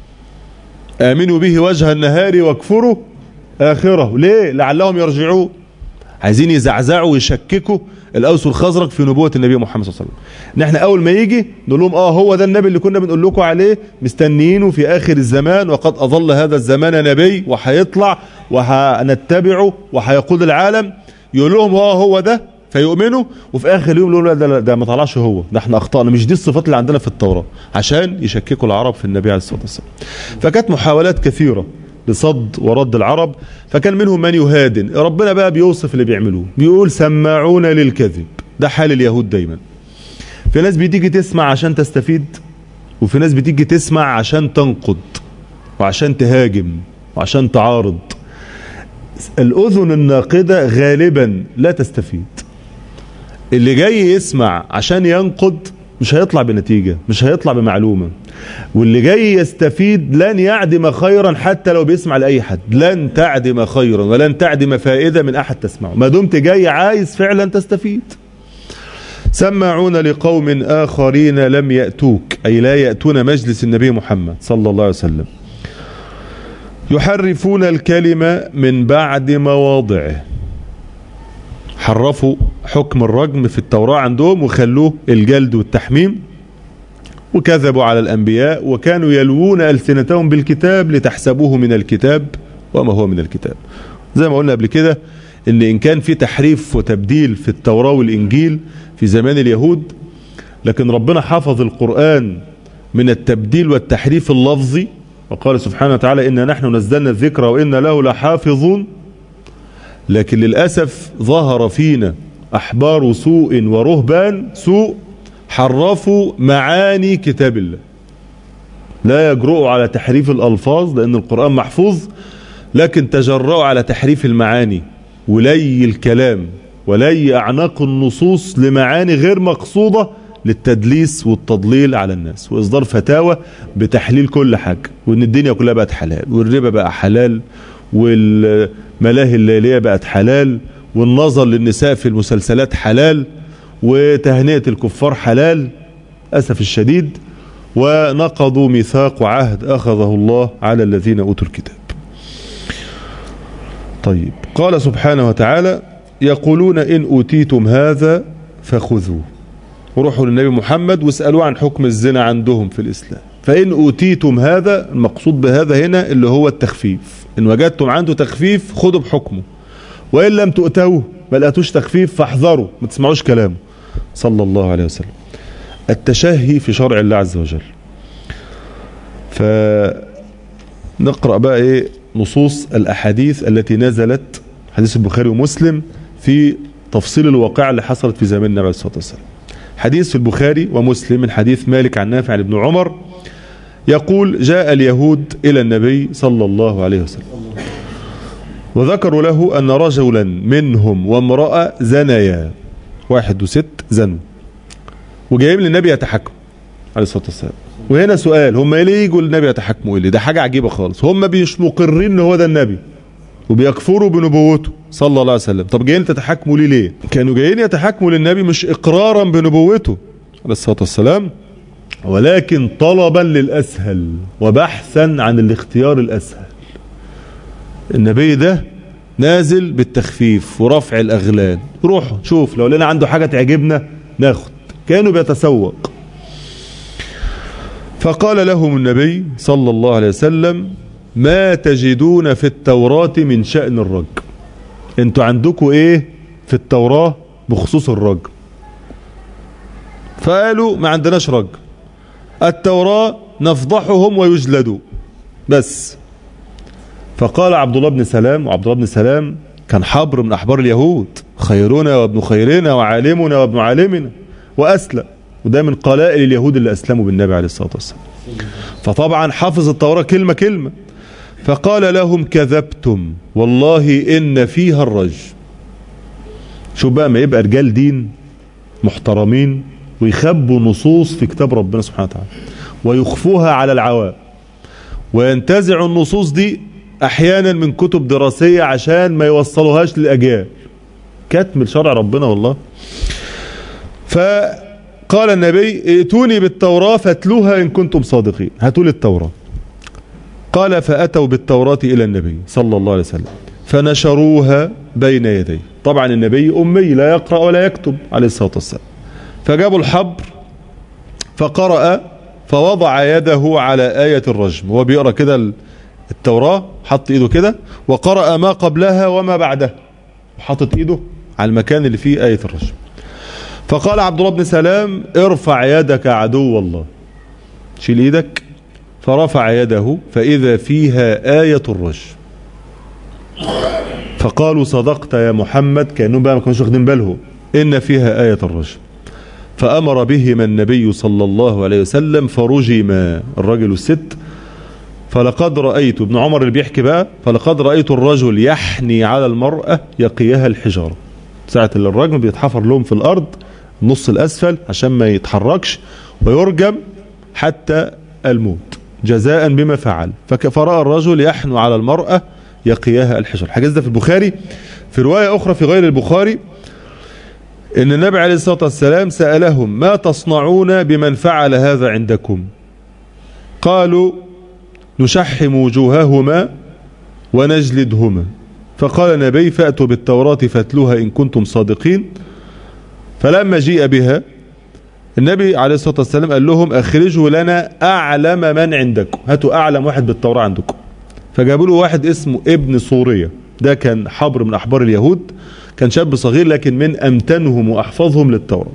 آمنوا به وجه النهار واكفروا آخره ليه لعلهم يرجعون عايزين يزعزعوا ويشككوا الأوس والخزرج في نبوة النبي محمد صلى الله عليه وسلم ان احنا اول ما يجي نقول لهم اه هو ده النبي اللي كنا بنقول لكم عليه مستنيينه في اخر الزمان وقد اظل هذا الزمان نبي وهيطلع وهنتبعه وهيقود العالم يقول لهم اه هو ده فيؤمنوا وفي اخر اليوم يقولوا لا ده, ده ما طلعش هو ده احنا اخطانا مش دي الصفات اللي عندنا في التوراة عشان يشككوا العرب في النبي عليه الصلاة والسلام فكانت محاولات كثيرة لصد ورد العرب فكان منهم من يهادن ربنا بقى بيوصف اللي بيعملوه بيقول سماعون للكذب ده حال اليهود دايما في ناس بتيجي تسمع عشان تستفيد وفي ناس بتيجي تسمع عشان تنقد وعشان تهاجم وعشان تعارض الأذن الناقدة غالبا لا تستفيد اللي جاي يسمع عشان ينقد مش هيطلع بنتيجة مش هيطلع بمعلومة واللي جاي يستفيد لن يعدم خيرا حتى لو بيسمع لأي حد لن تعدم خيرا ولن تعدم فائدة من أحد تسمعه ما دمت جاي عايز فعلا تستفيد سمعون لقوم آخرين لم يأتوك أي لا يأتون مجلس النبي محمد صلى الله عليه وسلم يحرفون الكلمة من بعد مواضعه حرفوا حكم الرجم في التوراة عندهم وخلوه الجلد والتحميم وكذبوا على الأنبياء وكانوا يلوون ألسنتهم بالكتاب لتحسبوه من الكتاب وما هو من الكتاب زي ما قلنا قبل كده ان ان كان في تحريف وتبديل في التوراة والإنجيل في زمان اليهود لكن ربنا حفظ القرآن من التبديل والتحريف اللفظي وقال سبحانه وتعالى إنا نحن نزلنا الذكر وإنا له لحافظون لكن للأسف ظهر فينا أحبار سوء ورهبان سوء حرفوا معاني كتاب الله لا يجرؤوا على تحريف الألفاظ لأن القرآن محفوظ لكن تجرؤوا على تحريف المعاني ولي الكلام ولي أعناق النصوص لمعاني غير مقصودة للتدليس والتضليل على الناس وإصدار فتاوى بتحليل كل حاجة وإن الدنيا كلها بقت حلال والربا بقى حلال والملاهي الليلية بقت حلال والنظر للنساء في المسلسلات حلال وتهنئة الكفار حلال أسف الشديد ونقضوا ميثاق وعهد أخذه الله على الذين أوتوا الكتاب طيب قال سبحانه وتعالى يقولون إن أوتيتم هذا فخذوه وروحوا للنبي محمد واسألوا عن حكم الزنا عندهم في الإسلام فإن أوتيتم هذا المقصود بهذا هنا اللي هو التخفيف إن وجدتم عنده تخفيف خذوا بحكمه وإن لم تؤتوه ما لقيتوش تخفيف فاحذروا ما تسمعوش كلامه صلى الله عليه وسلم التشهي في شرع الله عز وجل فنقرأ بقى إيه نصوص الأحاديث التي نزلت حديث البخاري ومسلم في تفصيل الواقع اللي حصلت في زمان النبي عليه الصلاة والسلام حديث في البخاري ومسلم من حديث مالك عن نافع عن ابن عمر يقول جاء اليهود إلى النبي صلى الله عليه وسلم وذكروا له أن رجلا منهم وامرأة زنيا واحد وست زنوا وجايين للنبي يتحكم عليه الصلاة والسلام وهنا سؤال هم ليه يجوا للنبي يتحكموا ليه ده حاجة عجيبة خالص هم مش مقرين ان هو ده النبي وبيكفروا بنبوته صلى الله عليه وسلم طب جايين تتحكموا ليه ليه كانوا جايين يتحكموا للنبي مش اقرارا بنبوته عليه الصلاة والسلام ولكن طلبا للأسهل وبحثا عن الاختيار الأسهل النبي ده نازل بالتخفيف ورفع الأغلال روحوا شوف لو لنا عنده حاجة تعجبنا ناخد كانوا بيتسوق فقال لهم النبي صلى الله عليه وسلم ما تجدون في التوراة من شأن الرجم انتوا عندكم ايه في التوراة بخصوص الرجم فقالوا ما عندناش رجم التوراة نفضحهم ويجلدوا بس فقال عبد الله بن سلام وعبد الله بن سلام كان حبر من أحبار اليهود خيرنا وابن خيرنا وعالمنا وابن عالمنا وأسلم وده من قلائل اليهود اللي أسلموا بالنبي عليه الصلاة والسلام فطبعا حافظ التوراة كلمة كلمة فقال لهم كذبتم والله إن فيها الرجم شوف بقى ما يبقى رجال دين محترمين ويخبوا نصوص في كتاب ربنا سبحانه وتعالى ويخفوها على العوام وينتزعوا النصوص دي احيانا من كتب دراسية عشان ما يوصلوهاش للاجيال كتم شرع ربنا والله فقال النبي ائتوني بالتوراة فاتلوها ان كنتم صادقين هاتوا لي التوراة قال فاتوا بالتوراة الى النبي صلى الله عليه وسلم فنشروها بين يديه طبعا النبي امي لا يقرأ ولا يكتب عليه الصلاة والسلام فجابوا الحبر فقرأ فوضع يده على آية الرجم هو بيقرأ كده التوراة حط ايده كده وقرأ ما قبلها وما بعدها حطت ايده على المكان اللي فيه آية الرجم فقال عبد الله بن سلام ارفع يدك عدو الله شيل ايدك فرفع يده فإذا فيها آية الرجم فقالوا صدقت يا محمد كأنهم بقى ما كانوش واخدين بالهم إن فيها آية الرجم فأمر بهما النبي صلى الله عليه وسلم فرجم الرجل الست فلقد رأيت ابن عمر اللي بيحكي بقى فلقد رأيت الرجل يحني على المرأة يقيها الحجارة ساعة اللي الرجل بيتحفر لهم في الأرض النص الأسفل عشان ما يتحركش ويرجم حتى الموت جزاء بما فعل فرأى الرجل يحنو على المرأة يقيها الحجارة الحديث ده في البخاري في رواية أخرى في غير البخاري ان النبي عليه الصلاة والسلام سألهم ما تصنعون بمن فعل هذا عندكم قالوا نشحم وجوههما ونجلدهما فقال النبي فأتوا بالتوراة فاتلوها إن كنتم صادقين فلما جيء بها النبي عليه الصلاة والسلام قال لهم أخرجوا لنا أعلم من عندكم هاتوا أعلم واحد بالتوراة عندكم فجابوا له واحد اسمه ابن سورية ده كان حبر من أحبار اليهود كان شاب صغير لكن من أمتنهم وأحفظهم للتوراة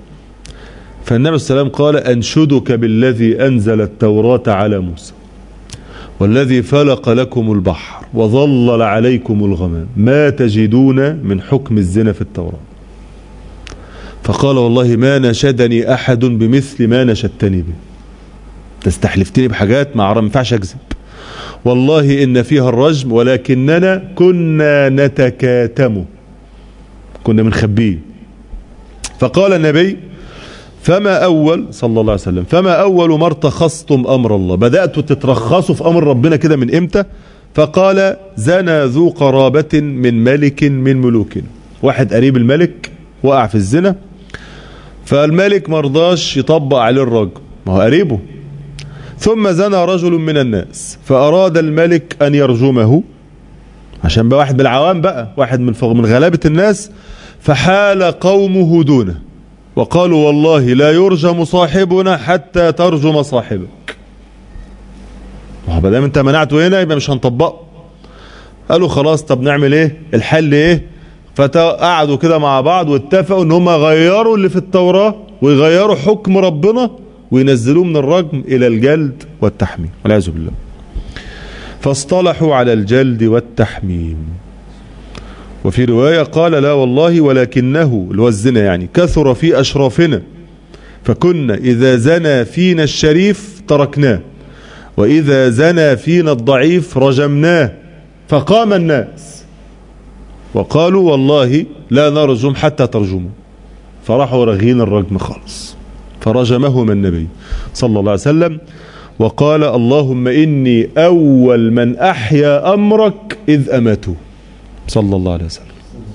فالنبي صلى الله عليه وسلم قال أنشدك بالذي أنزل التوراة على موسى والذي فلق لكم البحر وظلل عليكم الغمام ما تجدون من حكم الزنا في التوراة فقال والله ما نشدني أحد بمثل ما نشدتني به تستحلفتني بحاجات ما ينفعش أكذب والله إن فيها الرجم ولكننا كنا نتكاتم كنا بنخبيه فقال النبي فما أول صلى الله عليه وسلم فما أول ما ارتخصتم أمر الله بدأتوا تترخصوا في أمر ربنا كده من إمتى فقال زنى ذو قرابة من ملك من ملوك واحد قريب الملك وقع في الزنا فالملك مرضاش يطبق عليه الرجل ما هو قريبه ثم زنى رجل من الناس فأراد الملك أن يرجمه عشان بقى واحد من العوام بقى واحد من من غلابة الناس فحال قومه دونه وقالوا والله لا يرجم صاحبنا حتى ترجم صاحبك ما دام انت منعته هنا يبقى مش هنطبقه قالوا خلاص طب نعمل ايه الحل ايه فقعدوا كده مع بعض واتفقوا ان هم يغيروا اللي في التوراة ويغيروا حكم ربنا وينزلوه من الرجم الى الجلد والتحميم والعياذ بالله فاصطلحوا على الجلد والتحميم وفي رواية قال لا والله ولكنه اللي هو الزنا يعني كثر في أشرافنا فكنا إذا زنى فينا الشريف تركناه وإذا زنى فينا الضعيف رجمناه فقام الناس وقالوا والله لا نرجم حتى ترجموا فراحوا رغين الرجم خالص فرجمهما النبي صلى الله عليه وسلم وقال اللهم إني أول من أحيا أمرك إذ أمته صلى الله عليه وسلم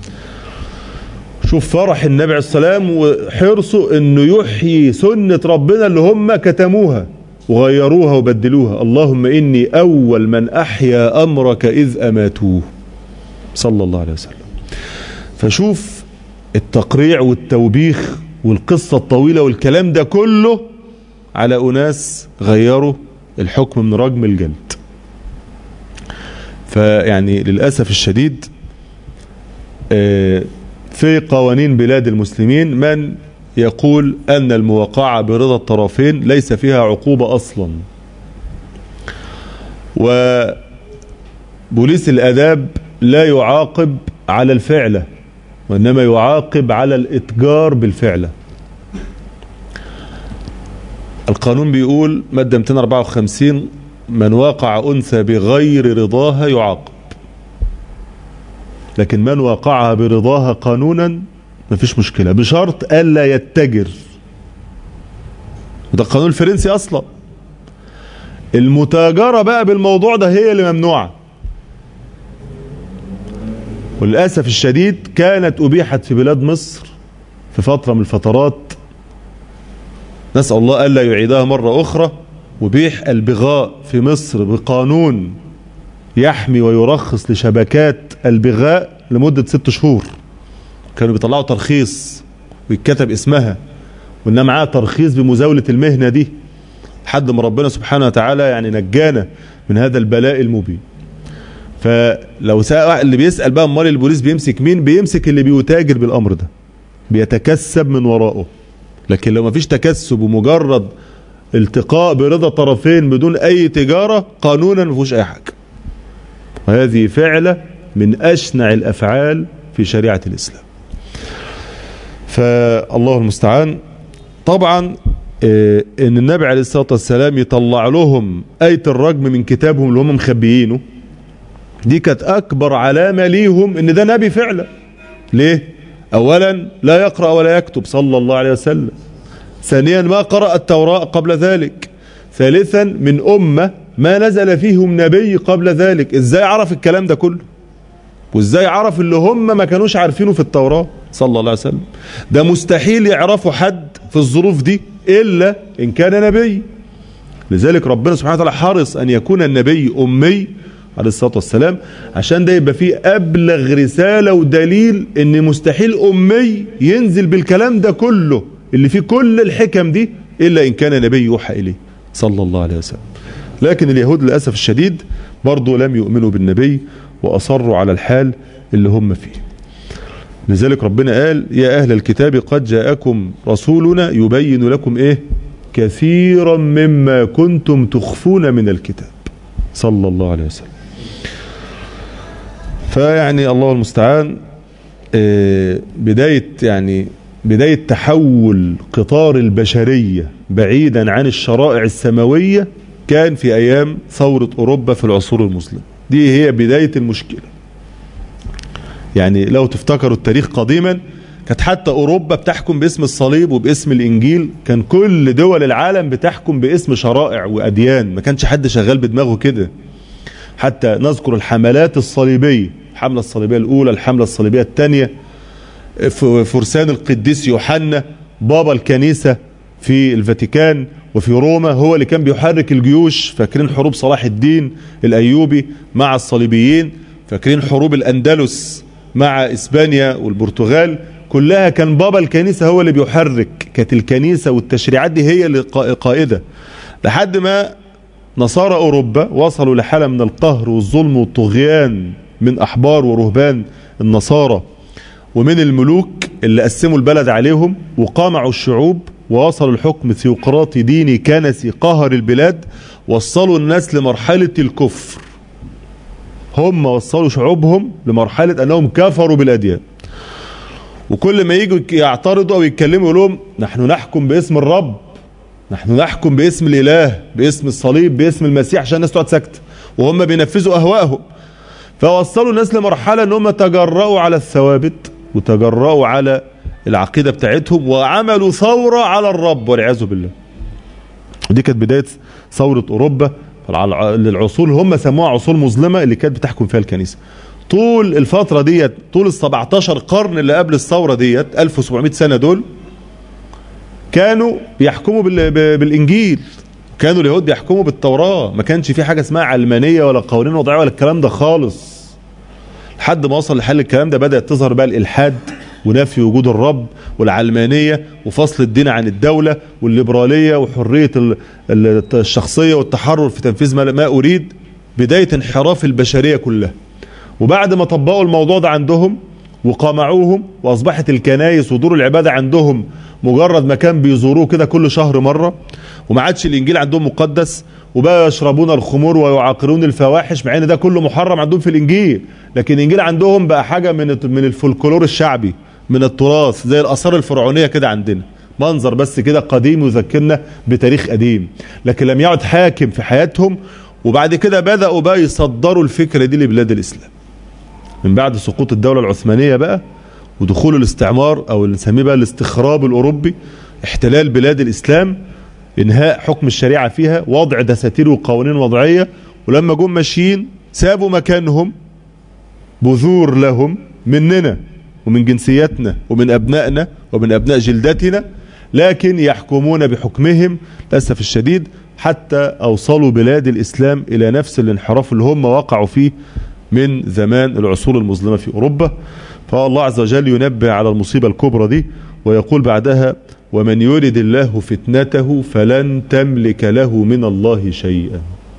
شوف فرح النبي عليه السلام وحرصه انه يحيي سنة ربنا اللي هم كتموها وغيروها وبدلوها اللهم اني اول من احيا امرك اذ اماتوه صلى الله عليه وسلم فشوف التقريع والتوبيخ والقصة الطويلة والكلام ده كله على اناس غيروا الحكم من رجم الجلد فيعني للأسف الشديد في قوانين بلاد المسلمين من يقول أن المواقعة برضا الطرفين ليس فيها عقوبة أصلا وبوليس الأداب لا يعاقب على الفعلة وإنما يعاقب على الإتجار بالفعلة القانون بيقول مادة 254 من واقع أنثى بغير رضاها يعاقب لكن من واقعها برضاها قانونا مفيش مشكلة بشرط ألا يتجر وده القانون الفرنسي أصلا المتاجرة بقى بالموضوع ده هي اللي ممنوعة وللأسف الشديد كانت أبيحت في بلاد مصر في فترة من الفترات نسأل الله ألا يعيدها مرة أخرى وبيح البغاء في مصر بقانون يحمي ويرخص لشبكات البغاء لمدة ست شهور كانوا بيطلعوا ترخيص ويتكتب اسمها وإنها معاها ترخيص بمزاولة المهنة دي حد ما ربنا سبحانه وتعالى يعني نجانا من هذا البلاء المبين فلو سأل اللي بيسأل بقى امال البوليس بيمسك مين بيمسك اللي بيتاجر بالأمر ده بيتكسب من وراءه لكن لو ما فيش تكسب ومجرد التقاء برضا طرفين بدون أي تجارة قانونا ما فيهوش أي حاجة وهذه فعلة من أشنع الأفعال في شريعة الإسلام فالله المستعان طبعا إيه ان النبي عليه الصلاة والسلام يطلع لهم آية الرجم من كتابهم اللي هم مخبيينه دي كانت أكبر علامة ليهم ان ده نبي فعلا ليه أولا لا يقرأ ولا يكتب صلى الله عليه وسلم ثانيا ما قرأ التوراة قبل ذلك ثالثا من أمة ما نزل فيهم نبي قبل ذلك ازاي عرف الكلام ده كله وازاي عرف اللي هم ما كانوش عارفينه في التوراة صلى الله عليه وسلم ده مستحيل يعرفوا حد في الظروف دي إلا إن كان نبي لذلك ربنا سبحانه وتعالى حرص أن يكون النبي أمي عليه الصلاة والسلام عشان ده يبقى فيه أبلغ رسالة ودليل إن مستحيل أمي ينزل بالكلام ده كله اللي فيه كل الحكم دي إلا إن كان نبي يوحى إليه صلى الله عليه وسلم لكن اليهود للأسف الشديد برضو لم يؤمنوا بالنبي وأصروا على الحال اللي هم فيه لذلك ربنا قال يا أهل الكتاب قد جاءكم رسولنا يبين لكم إيه كثيرا مما كنتم تخفون من الكتاب صلى الله عليه وسلم فيعني الله المستعان بداية يعني بداية تحول قطار البشرية بعيدا عن الشرائع السماوية كان في أيام ثورة أوروبا في العصور المسلمة دي هي بداية المشكلة يعني لو تفتكروا التاريخ قديما كانت حتى أوروبا بتحكم باسم الصليب وباسم الإنجيل كان كل دول العالم بتحكم باسم شرائع وأديان ما كانش حد شغال بدماغه كده حتى نذكر الحملات الصليبية الحملة الصليبية الأولى الحملة الصليبية الثانية فرسان القديس يوحنا بابا الكنيسة في الفاتيكان وفي روما هو اللي كان بيحرك الجيوش فاكرين حروب صلاح الدين الأيوبي مع الصليبيين فاكرين حروب الأندلس مع إسبانيا والبرتغال كلها كان بابا الكنيسة هو اللي بيحرك كانت الكنيسة والتشريعات دي هي اللي قائدة لحد ما نصارى أوروبا وصلوا لحالة من القهر والظلم والطغيان من أحبار ورهبان النصارى ومن الملوك اللي قسموا البلد عليهم وقامعوا الشعوب ووصلوا الحكم ثيوقراطي ديني كنسي قهر البلاد وصلوا الناس لمرحلة الكفر هم وصلوا شعوبهم لمرحلة أنهم كفروا بالأديان وكل ما يجوا يعترضوا أو يتكلموا لهم نحن نحكم باسم الرب نحن نحكم باسم الإله باسم الصليب باسم المسيح عشان الناس تقعد ساكته وهم بينفذوا أهوائهم فوصلوا الناس لمرحلة أنهم تجرؤوا على الثوابت وتجرؤوا على العقيدة بتاعتهم وعملوا ثورة على الرب والعياذ بالله ودي كانت بداية ثورة أوروبا للعصور هم سموها عصور مظلمة اللي كانت بتحكم فيها الكنيسة طول الفترة ديت طول ال 17 قرن اللي قبل الثورة ديت 1700 سنة دول كانوا بيحكموا بالإنجيل كانوا اليهود بيحكموا بالتوراة ما كانش في حاجة اسمها علمانية ولا قوانين وضعية ولا الكلام ده خالص لحد ما وصل لحل الكلام ده بدأت تظهر بقى الإلحاد ونفي وجود الرب والعلمانية وفصل الدين عن الدولة والليبرالية وحرية الشخصية والتحرر في تنفيذ ما أريد بداية انحراف البشرية كلها وبعد ما طبقوا الموضوع ده عندهم وقامعوهم وأصبحت الكنايس ودور العبادة عندهم مجرد مكان بيزوروه كده كل شهر مرة وما عادش الإنجيل عندهم مقدس وبقى يشربون الخمور ويعاقرون الفواحش مع ان ده كله محرم عندهم في الانجيل لكن الانجيل عندهم بقى حاجه من من الفولكلور الشعبي من التراث زي الاثار الفرعونيه كده عندنا منظر بس كده قديم يذكرنا بتاريخ قديم لكن لم يعد حاكم في حياتهم وبعد كده بداوا بقى يصدروا الفكره دي لبلاد الاسلام من بعد سقوط الدوله العثمانيه بقى ودخول الاستعمار او اللي نسميه بقى الاستخراب الاوروبي احتلال بلاد الاسلام انهاء حكم الشريعة فيها وضع دساتير وقوانين وضعية ولما جم ماشيين سابوا مكانهم بذور لهم مننا ومن جنسيتنا ومن أبنائنا ومن أبناء جلدتنا لكن يحكمون بحكمهم للأسف الشديد حتى أوصلوا بلاد الإسلام إلى نفس الانحراف اللي هم وقعوا فيه من زمان العصور المظلمة في أوروبا فالله عز وجل ينبه على المصيبة الكبرى دي ويقول بعدها ومن يرد الله فتنته فلن تملك له من الله شيئا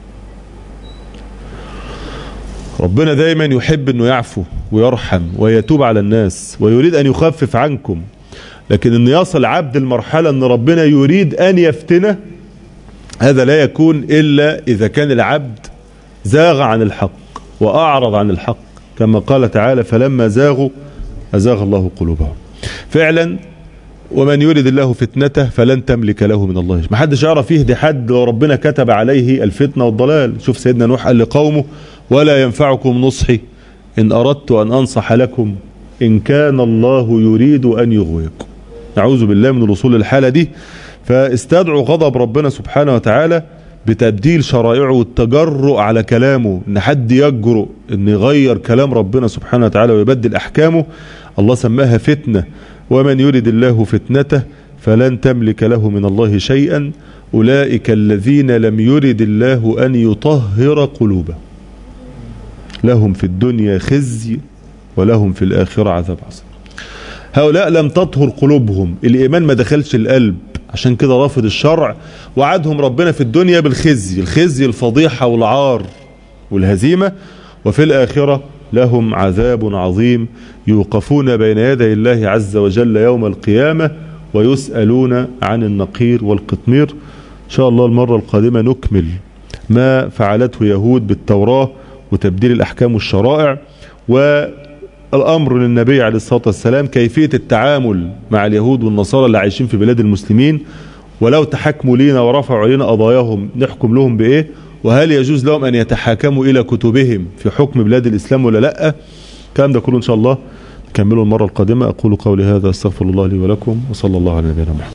ربنا دايما يحب انه يعفو ويرحم ويتوب على الناس ويريد ان يخفف عنكم لكن ان يصل عبد المرحلة ان ربنا يريد ان يفتنه هذا لا يكون الا اذا كان العبد زاغ عن الحق واعرض عن الحق كما قال تعالى فلما زاغوا ازاغ الله قلوبهم فعلا ومن يريد الله فتنته فلن تملك له من الله ما حدش يعرف يهدي حد لو ربنا كتب عليه الفتنة والضلال شوف سيدنا نوح قال لقومه ولا ينفعكم نصحي إن أردت أن أنصح لكم إن كان الله يريد أن يغويكم نعوذ بالله من الوصول للحالة دي فاستدعوا غضب ربنا سبحانه وتعالى بتبديل شرائعه والتجرؤ على كلامه ان حد يجرؤ ان يغير كلام ربنا سبحانه وتعالى ويبدل احكامه الله سماها فتنه ومن يرد الله فتنته فلن تملك له من الله شيئا أولئك الذين لم يرد الله أن يطهر قلوبه لهم في الدنيا خزي ولهم في الآخرة عذاب عظيم هؤلاء لم تطهر قلوبهم الإيمان ما دخلش القلب عشان كده رافض الشرع وعدهم ربنا في الدنيا بالخزي الخزي الفضيحة والعار والهزيمة وفي الآخرة لهم عذاب عظيم يوقفون بين يدي الله عز وجل يوم القيامة ويسألون عن النقير والقطمير إن شاء الله المرة القادمة نكمل ما فعلته يهود بالتوراة وتبديل الأحكام والشرائع والأمر للنبي عليه الصلاة والسلام كيفية التعامل مع اليهود والنصارى اللي عايشين في بلاد المسلمين ولو تحكموا لينا ورفعوا علينا قضاياهم نحكم لهم بإيه وهل يجوز لهم أن يتحاكموا إلى كتبهم في حكم بلاد الإسلام ولا لأ الكلام ده كله إن شاء الله نكمله المرة القادمة أقول قولي هذا استغفر الله لي ولكم وصلى الله على نبينا محمد